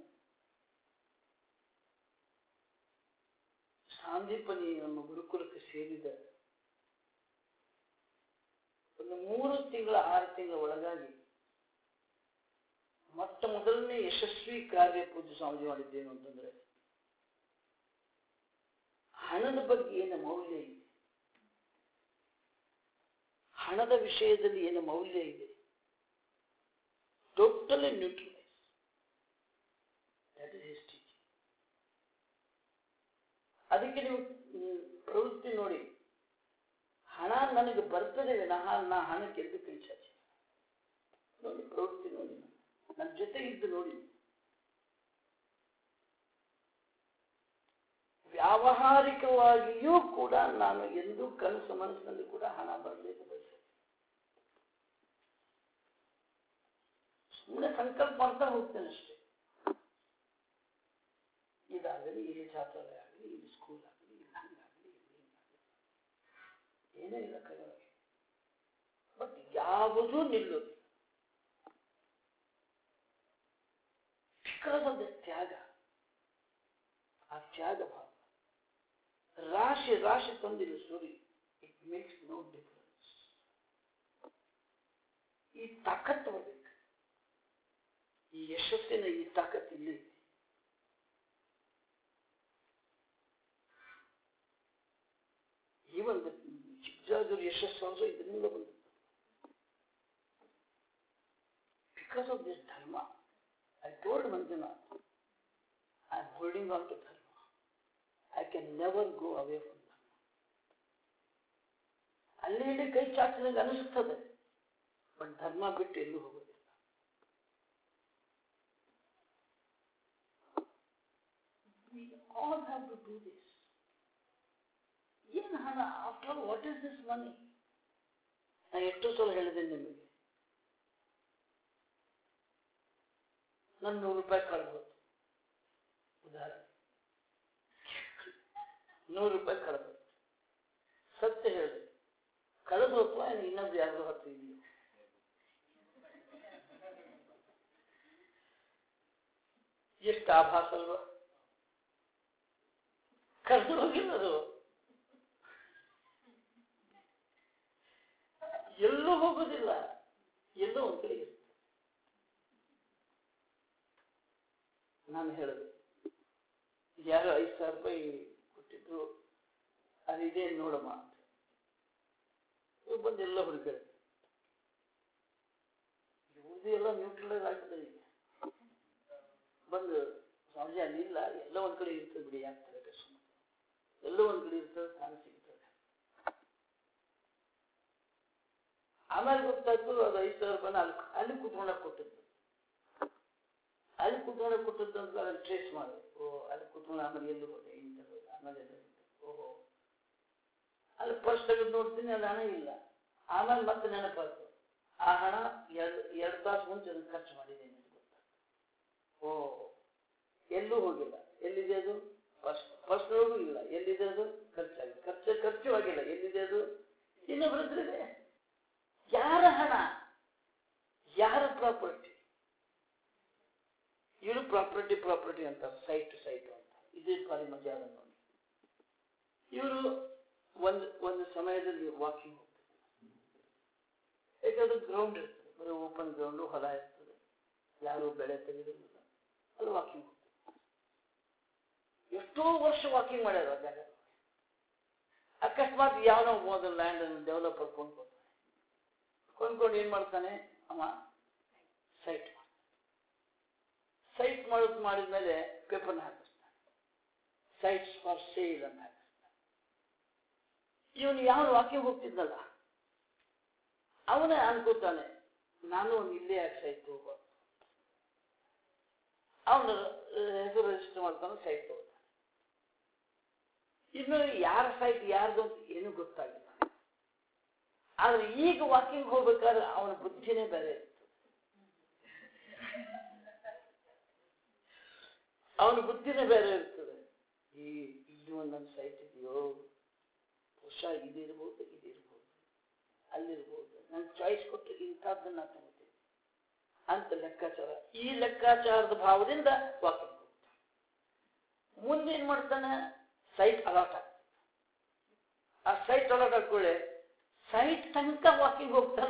[SPEAKER 1] ಸಾಂದೀಪನಿ ನಮ್ಮ ಗುರುಕುಲಕ್ಕೆ ಸೇರಿದ ಒಂದು ಮೂರು ತಿಂಗಳ ಆರು ತಿಂಗಳ ಒಳಗಾಗಿ ಮೊಟ್ಟ ಮೊದಲನೇ ಯಶಸ್ವಿ ಕಾರ್ಯ ಪೂಜ್ಯ ಸ್ವಾಮೀಜಿ ಮಾಡಿದ್ದೇನು ಅಂತಂದ್ರೆ ಹಣದ ಬಗ್ಗೆ ಏನು ಮೌಲ್ಯ ಇದೆ ಹಣದ ವಿಷಯದಲ್ಲಿ ಏನು ಮೌಲ್ಯ ಇದೆ totally neutralise that is his teaching ಅದಕ್ಕೆ ನೀವು ಹ್ಮ್, ಪ್ರವೃತ್ತಿ ನೋಡಿ ಹಣ ನನಗೆ ಬರ್ತದೆ ವಿನಃ ನಾ ಹಣಕ್ಕೆ ಎದ್ದು ಕೈ ಚಾಚಿ ನೋಡಿ ಪ್ರವೃತ್ತಿ ನೋಡಿ ನನ್ನ ಜೊತೆ ಇದ್ದು ನೋಡಿ ವ್ಯಾವಹಾರಿಕವಾಗಿಯೂ ಕೂಡ ನಾನು ಎಂದೂ ಕನಸು ಮನಸ್ಸಿನಲ್ಲಿ ಕೂಡ ಹಣ ಬರಲಿಕ್ಕೆ ಬಯಸ್ತೇನೆ ಸುಮ್ಮನೆ ಸಂಕಲ್ಪ ಮಾಡ್ತಾ ಹೋಗ್ತೇನೆ ಅಷ್ಟೇ ಇದಾಗಲಿ ಇಲ್ಲಿ ಛಾತ್ರಾಲಯ ಆಗಲಿ ಇಲ್ಲಿ ಸ್ಕೂಲ್ ಆಗಲಿ ಇಲ್ಲಿ ಹಂಗಾಗಲಿ ಇಲ್ಲಿ ಹಿಂಗಾಗಲಿ ಏನೇ ಇಲ್ಲ ಕೈಯೊಳಗೆ ಬಟ್ ಯಾವುದೂ ನಿಲ್ಲುವುದಿಲ್ಲ ಬಿಕಾಸ್ ಆಫ್ ದ ತ್ಯಾಗ ಆ ತ್ಯಾಗ ಭಾವ ರಾಶಿ ರಾಶಿ ತಂದಿಲ್ಲ ಸೂರಿ ಇಟ್ ಮೇಕ್ಸ್ ನೋ ಡಿಫರೆನ್ಸ್ ಈ ತಾಕತ್ತು ಬರಬೇಕು ಈ ಯಶಸ್ಸಿನ ಈ ತಾಕತ್ತು ಇಲ್ಲಿ ಈ ಒಂದು ಚಿಕ್ಕಜಾದೂರು ಯಶಸ್ಸು ಅಂದ್ರೆ ಇದರಿಂದ ಬಂದದ್ದು because of this dharma I told Manjunath I am holding on to dharma I can never go away from dharma ಅಲ್ಲಿ ಇಲ್ಲಿ ಕೈ ಚಾಚಿದಂಗೆ ಅನಿಸುತ್ತದೆ ಬಟ್ ಧರ್ಮ ಬಿಟ್ಟು ಎಲ್ಲೂ ಹೋಗೋದಿಲ್ಲ We all have to do this. ಏನು ಹಣ after what is this money ನಾ ಎಷ್ಟು ಸಲ ಹೇಳಿದೆ ನಿಮಗೆ ನನ್ನ ನೂರು ರೂಪಾಯಿ ಕಳೆದು ಉದಾಹರಣೆ ನೂರು ರೂಪಾಯಿ ಕಳೆದು ಸತ್ಯ ಹೇಳಿ ಕಳೆದು ಅಥವಾ ಇನ್ನೊಂದು ಯಾರು ಹತ್ತು ಇದೆಯೋ ಎಷ್ಟು ಆಭಾಸ ಅಲ್ವಾ ಕಳೆದು ಹೋಗಿಲ್ಲ ಅದು ಎಲ್ಲೂ ಹೋಗೋದಿಲ್ಲ ಎಲ್ಲೋ ಒಂದ್ ಕಡೆ ಇರುತ್ತೆ ನಾನು ಹೇಳಿದೆ ಯಾರು ಐದು ಸಾವಿರ ರೂಪಾಯಿ ಕೊಟ್ಟಿದ್ರು ಅದಿದೆ ನೋಡಮ್ಮ ಅಂತ ಇವ್ರು ಬಂದು ಎಲ್ಲ ಹುಡುಕಾರೆ ಇವ್ರದ್ದು ಎಲ್ಲ ನ್ಯೂಟ್ರಲೈಸ್ ಆಗ್ತದೆ ಈಗ ಬಂದು ಸ್ವಾಮೀಜಿ ಅಲ್ಲಿಲ್ಲ ಎಲ್ಲ ಒಂದ್ ಕಡೆ ಇರ್ತದೆ ಬಿಡಿ ಯಾಕೆ ತಲೆ ಕೆಡಿಸ್ಕೊಂಡ್ಬಿಡ್ತೀರಿ? ಎಲ್ಲೋ ಒಂದ್ ಕಡೆ ಇರ್ತದೆ ತಾನು ಸಿಗ್ತದೆ ಆಮೇಲೆ ಗೊತ್ತಾಯ್ತು ಅದು ಐದು ಸಾವಿರ ರೂಪಾಯಿನ ಅಲ್ಲಿ ಅಲ್ಲಿ ಕುತ್ಕೊಂಡಾಗ ಕೊಟ್ಟದ್ದು ಅಲ್ಲಿ ಕುತ್ಕೊಂಡಾಗ ಕೊಟ್ಟದ್ದು ಅಂತ ಅಲ್ಲಿ ಟ್ರೇಸ್ ಮಾಡಿದೆ ಓ ಅಲ್ಲಿ ಕುತ್ಕೊಂಡು ಆಮೇಲೆ ಎಲ್ಲಿ ಹೋದೆ ಇಂಥ ಹೋದೆ ಆಮೇಲೆ ಎಲ್ಲಿ ಹೋದೆ ಓಹೋ ಅಲ್ಲಿ ಫಸ್ಟ್ ತೆಗೆದು ನೋಡ್ತೀನಿ ಅಲ್ಲಿ ಹಣ ಇಲ್ಲ ಆಮೇಲೆ ಮತ್ತೆ ನೆನಪಾಯ್ತು ಆ ಹಣ ಎರಡು ಎರಡು ತಾಸು ಮುಂಚೆ ಅದನ್ನ ಖರ್ಚು ಮಾಡಿದ್ದೀನಿ ಅಂತ ಗೊತ್ತಾಯ್ತು ಓ ಎಲ್ಲೂ ಹೋಗಿಲ್ಲ ಎಲ್ಲಿದೆ ಅದು ಫಸ್ಟ್ ಫಸ್ಟ್ ಒಳಗೂ ಇಲ್ಲ ಎಲ್ಲಿದೆ ಅದು ಖರ್ಚಾಗಿದೆ ಖರ್ಚು ಖರ್ಚು ಆಗಿಲ್ಲ ಎಲ್ಲಿದೆ ಅದು ಇನ್ನೊಬ್ಬರ ಹತ್ರ ಇದೆ ಯಾರ ಹಣ ಯಾರ ಪ್ರಾಪರ್ಟಿ ಇವರು ಪ್ರಾಪರ್ಟಿ ಪ್ರಾಪರ್ಟಿ ಅಂತಾರೆ ಸೈಟ್ ಟು ಸೈಟ್ ಅಂತ ಇದೇ ಬಾರಿ ಮಜಾ ಅದ ನೋಡಿ ಇವರು ಒಂದು ಒಂದು ಸಮಯದಲ್ಲಿ ವಾಕಿಂಗ್ ಹೋಗ್ತಾರೆ ಯಾಕಂದ್ರೆ ಗ್ರೌಂಡ್ ಇರ್ತದೆ ಬರೀ ಓಪನ್ ಗ್ರೌಂಡು ಹೊಲ ಇರ್ತದೆ ಯಾರು ಬೆಳೆ ತೆಗೆದಿರಲಿಲ್ಲ ಅಲ್ಲಿ ವಾಕಿಂಗ್ ಹೋಗ್ತಾರೆ ಎಷ್ಟೋ ವರ್ಷ ವಾಕಿಂಗ್ ಮಾಡ್ಯಾರ ಆ ಜಾಗ ಅಕಸ್ಮಾತ್ ಯಾವನೋ ಹೋದ ಲ್ಯಾಂಡ್ ಅನ್ನು ಡೆವಲಪರ್ ಕೊಂಡ್ಕೊತಾನೆ ಕೊಂಡ್ಕೊಂಡು ಏನ್ ಮಾಡ್ತಾನೆ ಅವ ಸೈಟ್ ಸೈಟ್ ಮಾಡೋದು ಮಾಡಿದ್ಮೇಲೆ ಪೇಪರ್ನ ಹಾಕಿಸ್ತಾನೆ ಸೈಟ್ಸ್ ಫಾರ್ ಸೇಲ್ ಅಂತ ಹಾಕಿಸ್ತಾನೆ ಇವನು ಯಾವ ವಾಕಿಂಗ್ ಹೋಗ್ತಿದ್ನಲ್ಲ ಅವನೇ ಅನ್ಕೋತಾನೆ ನಾನು ಒಂದು ಇಲ್ಲೇ ಯಾಕೆ ಸೈಟ್ ಹೋಗ್ಬಾರ್ದು ಅವನು ಹೆಸರು ರಿಜಿಸ್ಟರ್ ಮಾಡ್ತಾನೆ ಸೈಟ್ ತಗೋತಾನೆ ಇನ್ನು ಯಾರ ಸೈಟ್ ಯಾರ್ದು ಅಂತ ಏನೂ ಗೊತ್ತಾಗಿಲ್ಲ ಆದ್ರೆ ಈಗ ವಾಕಿಂಗ್ ಹೋಗ್ಬೇಕಾದ್ರೆ ಅವನ ಬುದ್ಧಿನೇ ಬೇರೆ ಇರ್ತದೆ ಅವನ ಬುದ್ಧಿನೇ ಬೇರೆ ಇರ್ತದೆ ಈ ಇಲ್ಲಿ ಒಂದೊಂದು ಸೈಟ್ ಇದೆಯೋ ಬಹುಶಃ ಇದಿರ್ಬೋದು ಇದಿರ್ಬೋದು ಅಲ್ಲಿರ್ಬೋದು ನನ್ ಚಾಯ್ಸ್ ಕೊಟ್ಟರೆ ಇಂಥದ್ದನ್ನ ತಗೋತೀನಿ ಅಂತ ಲೆಕ್ಕಾಚಾರ ಈ ಲೆಕ್ಕಾಚಾರದ ಭಾವದಿಂದ ವಾಕಿಂಗ್ ಹೋಗ್ತಾನೆ ಮುಂದೆ ಏನ್ ಮಾಡ್ತಾನೆ ಸೈಟ್ ಅಲಾಟ್ ಆಗ್ತದೆ ಆ ಸೈಟ್ ಅಲಾಟ್ ಆಗ್ಕೊಳ್ಳಿ ಸೈಟ್ ತನಕ ವಾಕಿಂಗ್ ಹೋಗ್ತಾನ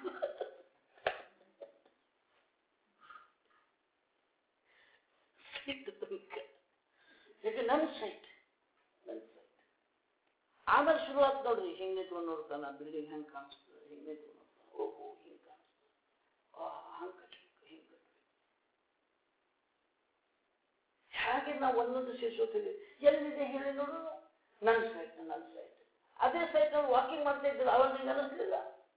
[SPEAKER 1] ಸೈಟ್ ತನಕ ಯಾಕೆ ನನ್ನ ಸೈಟ್ ನನ್ನ ಸೈಟ್ ಆಮೇಲೆ ಶುರು ಆತ್ ನೋಡ್ರಿ ಹಿಂಗ್ ನಿಂತ್ಕೊಂಡು ನೋಡ್ತಾನ ಬಿಲ್ಡಿಂಗ್ ಹೆಂಗ್ ಕಾಣಿಸ್ತದೆ ಹಿಂಗ್ ನಿಂತ್ಕೊಂಡು ನೋಡ್ತಾನ ಓಹೋ ಹಿಂಗ್ ಕಾಣಿಸ್ತದೆ ಆ ಹಂಗ್ ಕಟ್ಬೇಕು ಹಿಂಗ್ ಕಟ್ಬೇಕು ಹಾಗೆ ನಾವು ಒಂದೊಂದು ಸೇರಿಸೋತೀವಿ ಎಲ್ಲಿದೆ ಹೇಳಿ ನೋಡು ನನ್ನ ಸೈಟ್ ನನ್ನ ಸೈಟ್ ಅದೇ ಸೈಟ್ ನಾವು ವಾಕಿಂಗ್ ಮಾಡ್ತಾ ಇದ್ದಿಲ್ಲ ಅವಾಗ ನಿಂಗೆ ಅನ್ನಿಸ್ಲಿಲ್ಲ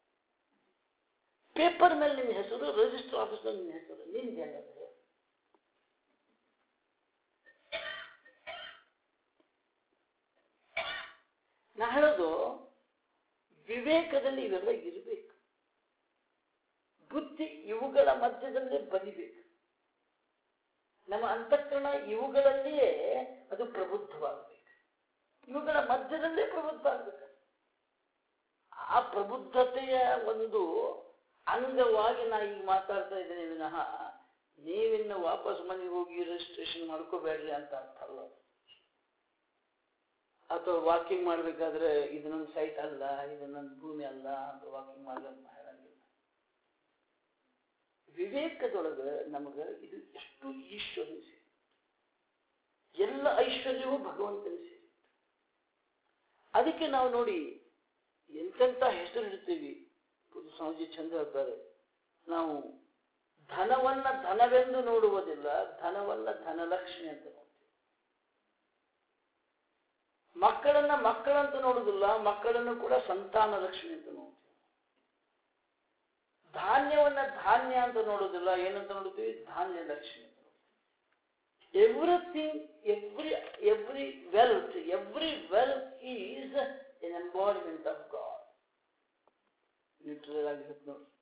[SPEAKER 1] ಪೇಪರ್ ಮೇಲೆ ನಿಮ್ಮ ಹೆಸರು ರಿಜಿಸ್ಟರ್ ಆಫೀಸ್ನಲ್ಲಿ ನಿಮ್ಮ ಹೆಸರು ನಿಮ್ದು ಹೆಂಗಂದ್ರೆ ನಾ ಹೇಳೋದು ವಿವೇಕದಲ್ಲಿ ಇವೆಲ್ಲ ಇರಬೇಕು ಬುದ್ಧಿ ಇವುಗಳ ಮಧ್ಯದಲ್ಲೇ ಬದಿಬೇಕು ನಮ್ಮ ಅಂತಃಕರಣ ಇವುಗಳಲ್ಲಿಯೇ ಅದು ಪ್ರಬುದ್ಧವಾಗಬೇಕು ಇವುಗಳ ಮಧ್ಯದಲ್ಲೇ ಪ್ರಬುದ್ಧ ಆಗಬೇಕು ಆ ಪ್ರಬುದ್ಧತೆಯ ಒಂದು ಅಂಗವಾಗಿ ನಾ ಈಗ ಮಾತಾಡ್ತಾ ಇದ್ದೇನೆ ವಿನಃ ನೀವಿನ್ನು ವಾಪಸ್ ಮನೆಗೆ ಹೋಗಿ ರಿಜಿಸ್ಟ್ರೇಷನ್ ಮಾಡ್ಕೋಬೇಡ್ರಿ ಅಂತ ಅರ್ಥ ಅಲ್ಲ ಅಥವಾ ವಾಕಿಂಗ್ ಮಾಡ್ಬೇಕಾದ್ರೆ ಇದು ನನ್ನ ಸೈಟ್ ಅಲ್ಲ ಇದು ನನ್ನ ಭೂಮಿ ಅಲ್ಲ ಅಂತ ವಾಕಿಂಗ್ ಮಾಡ್ಲಿಕ್ಕೆ ಹೇಳಂಗಿಲ್ಲ ವಿವೇಕದೊಳಗೆ ನಮಗ ಇದು ಎಷ್ಟು ಈಶ್ವರ್ಯ ಸೇರಿ ಎಲ್ಲ ಐಶ್ವರ್ಯವೂ ಭಗವಂತನ ಸೇರಿ ಅದಕ್ಕೆ ನಾವು ನೋಡಿ ಎಂತೆಂತ ಹೆಸರು ಇಡ್ತೀವಿ ಪೂಜ್ಯ ಸ್ವಾಮೀಜಿ ಚಂದ ಹೇಳ್ತಾರೆ ನಾವು ಧನವನ್ನ ಧನವೆಂದು ನೋಡುವುದಿಲ್ಲ ಧನವನ್ನ ಧನಲಕ್ಷ್ಮಿ ಅಂತ ನೋಡ್ತೀವಿ ಮಕ್ಕಳನ್ನ ಮಕ್ಕಳಂತ ನೋಡುವುದಿಲ್ಲ ಮಕ್ಕಳನ್ನು ಕೂಡ ಸಂತಾನ ಲಕ್ಷ್ಮಿ ಅಂತ ನೋಡ್ತೀವಿ ಧಾನ್ಯವನ್ನ ಧಾನ್ಯ ಅಂತ ನೋಡುವುದಿಲ್ಲ ಏನಂತ ನೋಡ್ತೀವಿ ಧಾನ್ಯ ಲಕ್ಷ್ಮಿ ಅಂತ ನೋಡ್ತೀವಿ everything every every wealth every wealth is an embodiment of God literal ಆಗಿ ಹೇಳ್ತ ನೋಡಿ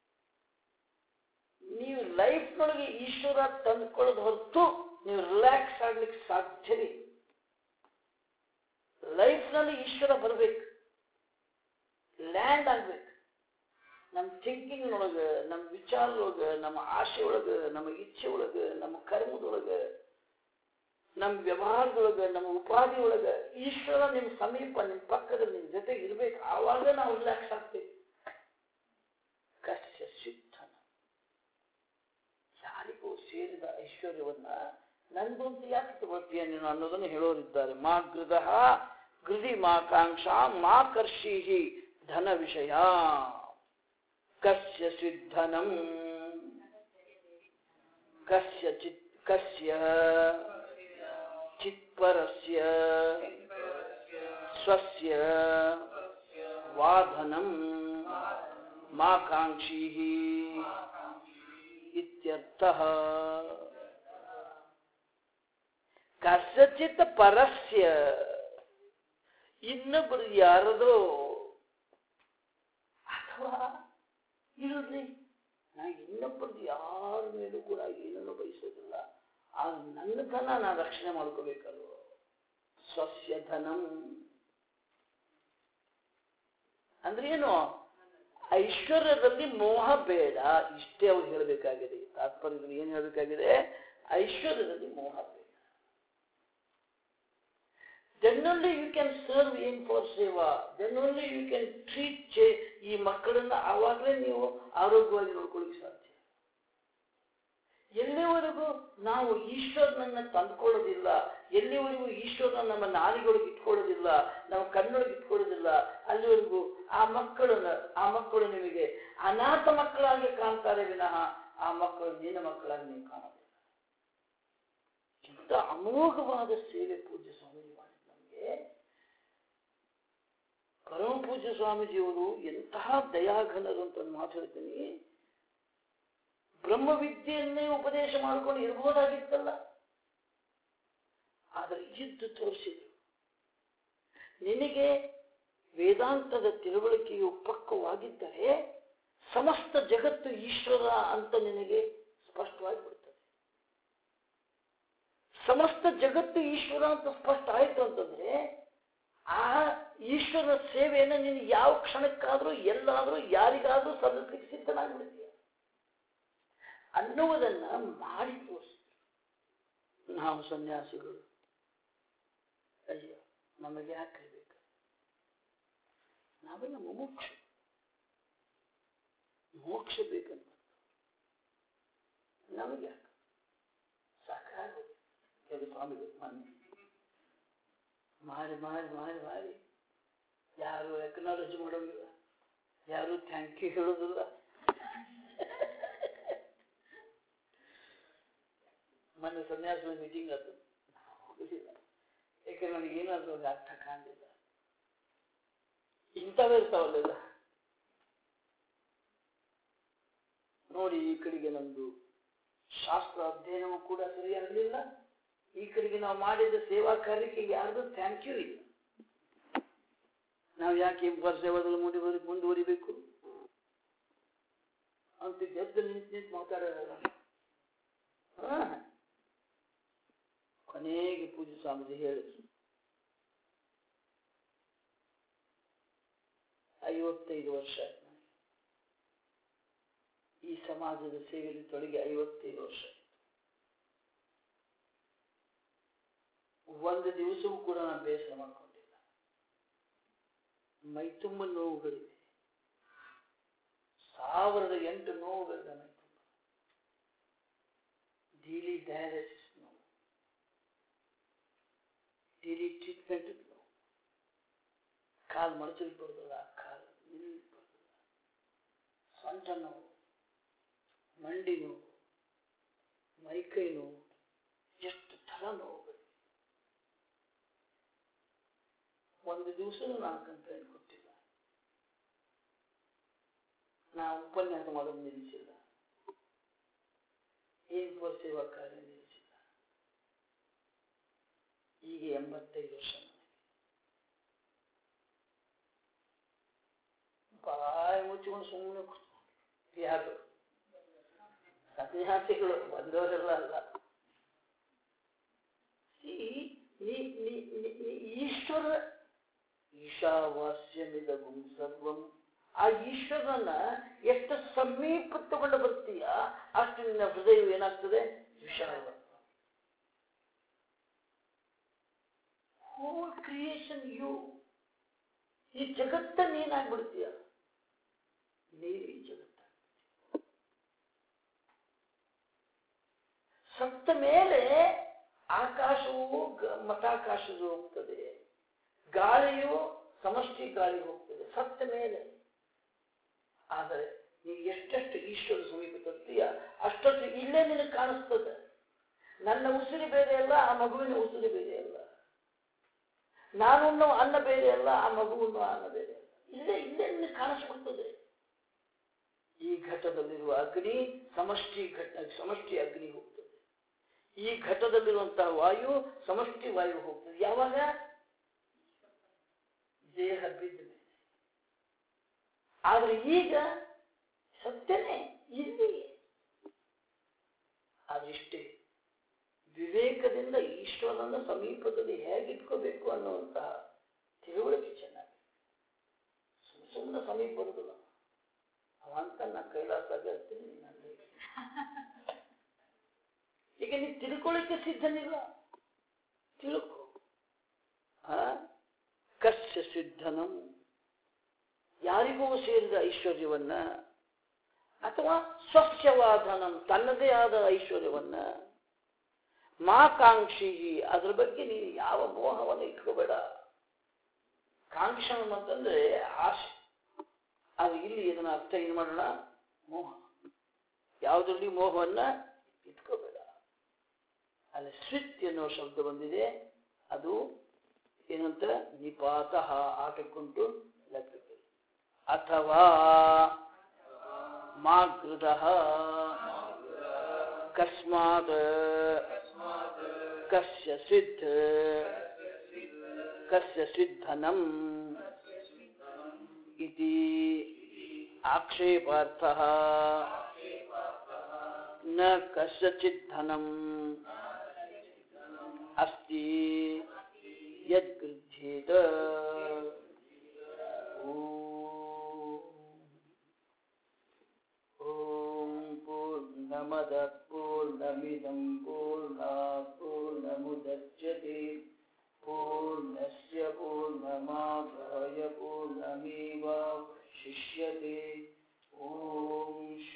[SPEAKER 1] ನೀವು ಲೈಫ್ನೊಳಗೆ ಈಶ್ವರ ತಂದ್ಕೊಳ್ಳೋದು ಹೊರತು ನೀವು ರಿಲ್ಯಾಕ್ಸ್ ಆಗ್ಲಿಕ್ಕೆ ಸಾಧ್ಯವೇ ಲೈಫ್ನಲ್ಲಿ ಈಶ್ವರ ಬರಬೇಕು ಲ್ಯಾಂಡ್ ಆಗ್ಬೇಕು ನಮ್ಮ ಥಿಂಕಿಂಗ್ ಒಳಗೆ ನಮ್ಮ ವಿಚಾರದೊಳಗೆ ನಮ್ಮ ಆಸೆ ಒಳಗೆ ನಮ್ಮ ಇಚ್ಛೆ ಒಳಗೆ ನಮ್ಮ ಕರ್ಮದೊಳಗೆ ನಮ್ಮ ವ್ಯವಹಾರದೊಳಗೆ ನಮ್ಮ ಉಪಾಧಿ ಒಳಗೆ ಈಶ್ವರ ನಿಮ್ಮ ಸಮೀಪ ನಿಮ್ಮ ಪಕ್ಕದಲ್ಲಿ ನಿಮ್ಮ ಜೊತೆಗೆ ಇರ್ಬೇಕು ಆವಾಗ ನಾವು ರಿಲ್ಯಾಕ್ಸ್ ಆಗ್ತೇವೆ ಕಶ್ಯ ಸಿದ್ಧನ ಯಾರಿಗೂ ಸೇರಿದ ಐಶ್ವರ್ಯವನ್ನ ನಂದು ಅಂತ ಯಾಕೆ ತಗೊಳ್ತೀಯ ನೀನು ಅನ್ನೋದನ್ನು ಹೇಳೋರಿದ್ದಾರೆ ಮಾ ಗೃದ ಗೃದಿ ಮಾಕಾಂಕ್ಷ ಮಾ ಕರ್ಷಿ ಧನ ವಿಷಯ ಕಸ್ಯ ಸಿದ್ಧನಂ ಕಸ್ಯ ಚಿತ್ ಕಸ್ಯ ಚಿತ್ಪರಸ್ಯ ಸ್ವಸ್ಯ ವಾಧನಂ ಮಾಕಾಂಕ್ಷಿ ಇತ್ಯರ್ಥಃ ಕಸಚಿತ್ ಪರಸ್ಯ ಇನ್ನೊಬ್ಬರು ಯಾರದೋ ಅಥವಾ ಇರಲಿ ನಾ ಇನ್ನೊಬ್ಬರದ್ದು ಯಾರ ಮೇಲೂ ಕೂಡ ಏನನ್ನು ಬಯಸೋದಿಲ್ಲ ಆದ್ರೆ ನನ್ನ ಧನ ನಾ ರಕ್ಷಣೆ ಮಾಡ್ಕೋಬೇಕಲ್ವ ಸ್ವಸ್ಯ ಧನಂ ಅಂದ್ರೆ ಏನು ಐಶ್ವರ್ಯದಲ್ಲಿ ಮೋಹ ಬೇಡ ಇಷ್ಟೇ ಅವ್ರು ಹೇಳಬೇಕಾಗಿದೆ ತಾತ್ಪರ್ಯದಲ್ಲಿ ಏನು ಹೇಳಬೇಕಾಗಿದೆ ಐಶ್ವರ್ಯದಲ್ಲಿ ಮೋಹ ಬೇಡ then only you can serve him for ಸೇವಾ then only you can treat ಚೇ ಈ ಮಕ್ಕಳನ್ನ ಆವಾಗಲೇ ನೀವು ಆರೋಗ್ಯವಾಗಿ ನೋಡ್ಕೊಳ್ಳಿಕ್ಕೆ ಸಾಧ್ಯ ಎಲ್ಲಿವರೆಗೂ ನಾವು ಈಶ್ವರನನ್ನ ತಂದ್ಕೊಳ್ಳೋದಿಲ್ಲ ಎಲ್ಲಿವರೆಗೂ ಈಶ್ವರನ ನಮ್ಮ ನಾಲಿಗೊಳಗೆ ಇಟ್ಕೊಳ್ಳೋದಿಲ್ಲ ನಮ್ಮ ಕಣ್ಣೊಳಗೆ ಇಟ್ಕೊಳ್ಳೋದಿಲ್ಲ ಅಲ್ಲಿವರೆಗೂ ಆ ಮಕ್ಕಳನ್ನ ಆ ಮಕ್ಕಳು ನಿಮಗೆ ಅನಾಥ ಮಕ್ಕಳಾಗಿ ಕಾಣ್ತಾರೆ ವಿನಃ ಆ ಮಕ್ಕಳು ನಿನ್ನ ಮಕ್ಕಳಾಗಿ ನೀವು ಕಾಣೋದಿಲ್ಲ ಇಂಥ ಅಮೋಘವಾದ ಸೇವೆ ಪೂಜ್ಯ ಸ್ವಾಮೀಜಿ ಮಾಡಿದ ನಮಗೆ ಪರಮ ಪೂಜ್ಯ ಸ್ವಾಮೀಜಿಯವರು ಎಂತಹ ದಯಾಘನರು ಅಂತ ಒಂದು ಮಾತು ಹೇಳ್ತೀನಿ ಬ್ರಹ್ಮವಿದ್ಯೆಯನ್ನೇ ಉಪದೇಶ ಮಾಡಿಕೊಂಡು ಇರಬಹುದಾಗಿತ್ತಲ್ಲ ಆದರೆ ಇದ್ದು ತೋರಿಸಿದ್ರು ನಿನಗೆ ವೇದಾಂತದ ತಿಳುವಳಿಕೆಯು ಪಕ್ವವಾಗಿದ್ದರೆ ಸಮಸ್ತ ಜಗತ್ತು ಈಶ್ವರ ಅಂತ ನಿನಗೆ ಸ್ಪಷ್ಟವಾಗಿ ಬಿಡ್ತದೆ ಸಮಸ್ತ ಜಗತ್ತು ಈಶ್ವರ ಅಂತ ಸ್ಪಷ್ಟ ಆಯ್ತು ಅಂತಂದ್ರೆ ಆ ಈಶ್ವರ ಸೇವೆಯನ್ನು ನೀನು ಯಾವ ಕ್ಷಣಕ್ಕಾದ್ರೂ ಎಲ್ಲಾದ್ರೂ ಯಾರಿಗಾದ್ರೂ ಸಲ್ಲಿಸ್ಲಿಕ್ಕೆ ಸಿದ್ಧನಾಗ್ಬಿಡ್ತೀಯ ಅನ್ನುವುದನ್ನ ಮಾಡಿ ತೋರಿಸಿದ್ರು ನಾವು ಸನ್ಯಾಸಿಗಳು ಅಯ್ಯೋ ನಮಗೆ ಯಾಕೆ ಬೇಕು ನಾವೆಲ್ಲ ಮುಮುಕ್ಷ ಮೋಕ್ಷ ಬೇಕಂತ ನಮಗೆ ಯಾಕೆ ಸಾಕಾಗೋದು ಕೆಲವು ಸ್ವಾಮಿಗಳು ಮೊನ್ನೆ ಮಾರಿ ಮಾರಿ ಮಾರಿ ಮಾರಿ ಯಾರು ಎಕನಾಲಜಿ ಮಾಡೋದಿಲ್ಲ ಯಾರು ಥ್ಯಾಂಕ್ ಯು ಹೇಳೋದಿಲ್ಲ ಮೊನ್ನೆ ಸನ್ಯಾಸ ಮೀಟಿಂಗ್ ಅದು ಹೋಗುದಿಲ್ಲ ಯಾಕಂದ್ರೆ ನನಗೆ ಏನಾದ್ರೂ ಒಂದು ಅರ್ಥ ಕಾಣಲಿಲ್ಲ ಇಂಥವೇ ಇರ್ತಾವಲ್ಲ ನೋಡಿ ಈ ಕಡೆಗೆ ನಮ್ದು ಶಾಸ್ತ್ರ ಅಧ್ಯಯನವೂ ಕೂಡ ಸರಿಯಾಗಲಿಲ್ಲ ಈ ಕಡೆಗೆ ನಾವು ಮಾಡಿದ ಸೇವಾ ಕಾರ್ಯಕ್ಕೆ ಯಾರ್ದು ಥ್ಯಾಂಕ್ ಯು ಇಲ್ಲ ನಾವು ಯಾಕೆ ಸೇವಾದಲ್ಲಿ ಮುಂದುವರಿ ಮುಂದುವರಿಬೇಕು ಅಂತ ಗೆದ್ದು ನಿಂತು ನಿಂತು ಮಾತಾಡೋಲ್ಲ ಹಾ. ಕೊನೆಗೆ ಪೂಜೆ ಸ್ವಾಮೀಜಿ ಹೇಳಿದ್ರು ಐವತ್ತೈದು ವರ್ಷ ಆಯ್ತು ನನಗೆ. ಈ ಸಮಾಜದ ಸೇವೆಯಲ್ಲಿ ತೊಡಗಿ ಐವತ್ತೈದು ವರ್ಷ ಆಯ್ತು. ಒಂದು ದಿವಸವೂ ಕೂಡ ನಾನು ಬೇಸರ ಮಾಡ್ಕೊಂಡಿಲ್ಲ ಮೈ ತುಂಬ ನೋವುಗಳಿವೆ ಸಾವಿರದ ಎಂಟು ನೋವುಗಳಿವೆ ಮೈ ತುಂಬ ಡೈಲಿ ಡಯಾಲಿಸಿಸ್ ನೋವು ಡೈಲಿ ಟ್ರೀಟ್ಮೆಂಟ್ ನೋವು ಕಾಲು ಮಡಚಲಿಕ್ಕೆ ಬರೋದಿಲ್ಲ ಕಾಲು ನಿಲ್ಲಲಿಕ್ಕೆ ಬರೋದಿಲ್ಲ ಸೊಂಟ ನೋವು ಮಂಡಿ ನೋವು ಮೈಕೈ ನೋವು ಎಷ್ಟು ಥರ ನೋವುಗಳು ಒಂದು ದಿವಸ ನಾನು ಕಂಪ್ಲೇಂಟ್ ಕೊಟ್ಟಿಲ್ಲ ನಾವು ಉಪನ್ಯಾಸ ಮಾಡೋದು ನಿಲ್ಲಿಸಿಲ್ಲ ಏನು ಸೇವಾ ಕಾರ್ಯ ನಿಲ್ಲಿಸಿಲ್ಲ ಈಗ ಎಂಬತ್ತೈದು ವರ್ಷ ನನಗೆ ಬಾಯಿ ಮುಚ್ಚಿಕೊಂಡು ಸುಮ್ಮನೆ ಯಾರು ಸನ್ಯಾಸಿಗಳು ಬಂದವರೆಲ್ಲ ಅಲ್ಲ See, ನೀ- ನೀ- ನೀ- ನೀ- ಈಶ್ವರ ಈಶಾವಾಸ್ಯಮಿದಗುಂ ಸರ್ವಂ ಆ ಈಶ್ವರನ ಎಷ್ಟು ಸಮೀಪ ತಗೊಂಡು ಬರ್ತೀಯ ಅಷ್ಟು ನಿನ್ನ ಹೃದಯ ಏನಾಗ್ತದೆ ವಿಶಾಲ ಹೋಲ್ ಕ್ರಿಯೇಷನ್ ಯು ಈ ಜಗತ್ತ ನೀನಾಗ್ಬಿಡ್ತೀಯ ನೀರು ಈ ಜಗತ್ತ ಸತ್ತ ಮೇಲೆ ಆಕಾಶವು ಗ- ಮಠಾಕಾಶವು ಹೋಗ್ತದೆ ಗಾಳಿಯು ಸಮಷ್ಟಿ ಗಾಳಿ ಹೋಗ್ತದೆ ಸತ್ತ ಮೇಲೆ ಆದರೆ ನೀವು ಎಷ್ಟೆಷ್ಟು ಈಶ್ವರ ಸಮೀಪ ತರ್ತೀಯ ಅಷ್ಟೊತ್ತು ಇಲ್ಲೇ ನಿನಗೆ ಕಾಣಿಸ್ತದೆ ನನ್ನ ಉಸಿರು ಬೇರೆ ಅಲ್ಲ ಆ ಮಗುವಿನ ಉಸಿರು ಬೇರೆ ಅಲ್ಲ ನಾನುಣ್ಣೋ ಅನ್ನ ಬೇರೆ ಅಲ್ಲ ಆ ಮಗುವನ್ನು ಅನ್ನ ಬೇರೆ ಅಲ್ಲ ಇಲ್ಲೇ ಇಲ್ಲೇ ನಿನಗೆ ಕಾಣಿಸ್ಬಿಡ್ತದೆ ಈ ಘಟದಲ್ಲಿರುವ ಅಗ್ನಿ ಸಮಷ್ಟಿ ಘಟ ಸಮಷ್ಟಿ ಅಗ್ನಿ ಹೋಗ್ತದೆ ಈ ಘಟದಲ್ಲಿರುವಂತಹ ವಾಯು ಸಮಷ್ಟಿ ವಾಯು ಹೋಗ್ತದೆ ಯಾವಾಗ ದೇಹ ಬಿದ್ದ ಮೇಲೆ ಆದ್ರೆ ಈಗ ಸತ್ಯನೇ ಇಲ್ಲಿ ಆದ್ರಿಷ್ಟೇ ವಿವೇಕದಿಂದ ಈಶ್ವರನ ಸಮೀಪದಲ್ಲಿ ಹೇಗೆ ಇಟ್ಕೋಬೇಕು ಅನ್ನುವಂತಹ ತಿಳುವಳಿಕೆ ಚೆನ್ನಾಗಿ ಸುಮ್ಮನೆ ಸುಮ್ಮನೆ ಸಮೀಪ ಬರುದಿಲ್ಲ ಅವಂತ ನಾ ಕೈಲಾಸ ಹೇಳ್ತೀನಿ ನೀನಲ್ಲಿ ಈಗ ನೀ ತಿಳ್ಕೊಳ್ಳಿಕ್ಕೆ ಸಿದ್ಧನಿಲ್ಲ ತಿಳ್ಕೊ ಆ ಕಸ್ಯ ಸಿದ್ಧನಂ ಯಾರಿಗೂ ಸೇರಿದ ಐಶ್ವರ್ಯವನ್ನ ಅಥವಾ ಸ್ವಚ್ಛವಾದನಂ ತನ್ನದೇ ಆದ ಐಶ್ವರ್ಯವನ್ನ ಮಾಕಾಂಕ್ಷಿ ಅದ್ರ ಬಗ್ಗೆ ನೀನು ಯಾವ ಮೋಹವನ್ನು ಇಟ್ಕೋಬೇಡ ಕಾಂಕ್ಷಣ ಅಂತಂದ್ರೆ ಆಸೆ ಅದು ಇಲ್ಲಿ ಇದನ್ನ ಅರ್ಥ ಏನು ಮಾಡೋಣ ಮೋಹ ಯಾವುದರಲ್ಲಿ ಮೋಹವನ್ನ ಇಟ್ಕೋಬೇಡ ಅಲ್ಲಿ ಸ್ವಿತ್ ಎನ್ನುವ ಶಬ್ದ ಬಂದಿದೆ ಅದು ಏನಂತ ನಿಪಾತ ಆಟಕ್ಕುಂಟು ಲೆಕ್ಕಕ್ಕೆ ಅಥವಾ ಮಾಗೃದ ಕಸ್ಮಾತ್ ಕಸ್ಯ ಸಿದ್ಧ ಕಸ್ಯ ಸಿದ್ಧನಂ इति आक्षेपार्थः न कस्यचित् धनम् अस्ति यद्गृह्येत ॐ पूर्णमदः पूर्णमिदं पूर्णात् पूर्णमुदच्यते पूर्णस्य पूर्णमादाय पूर्णमेव शिष्यते ॐ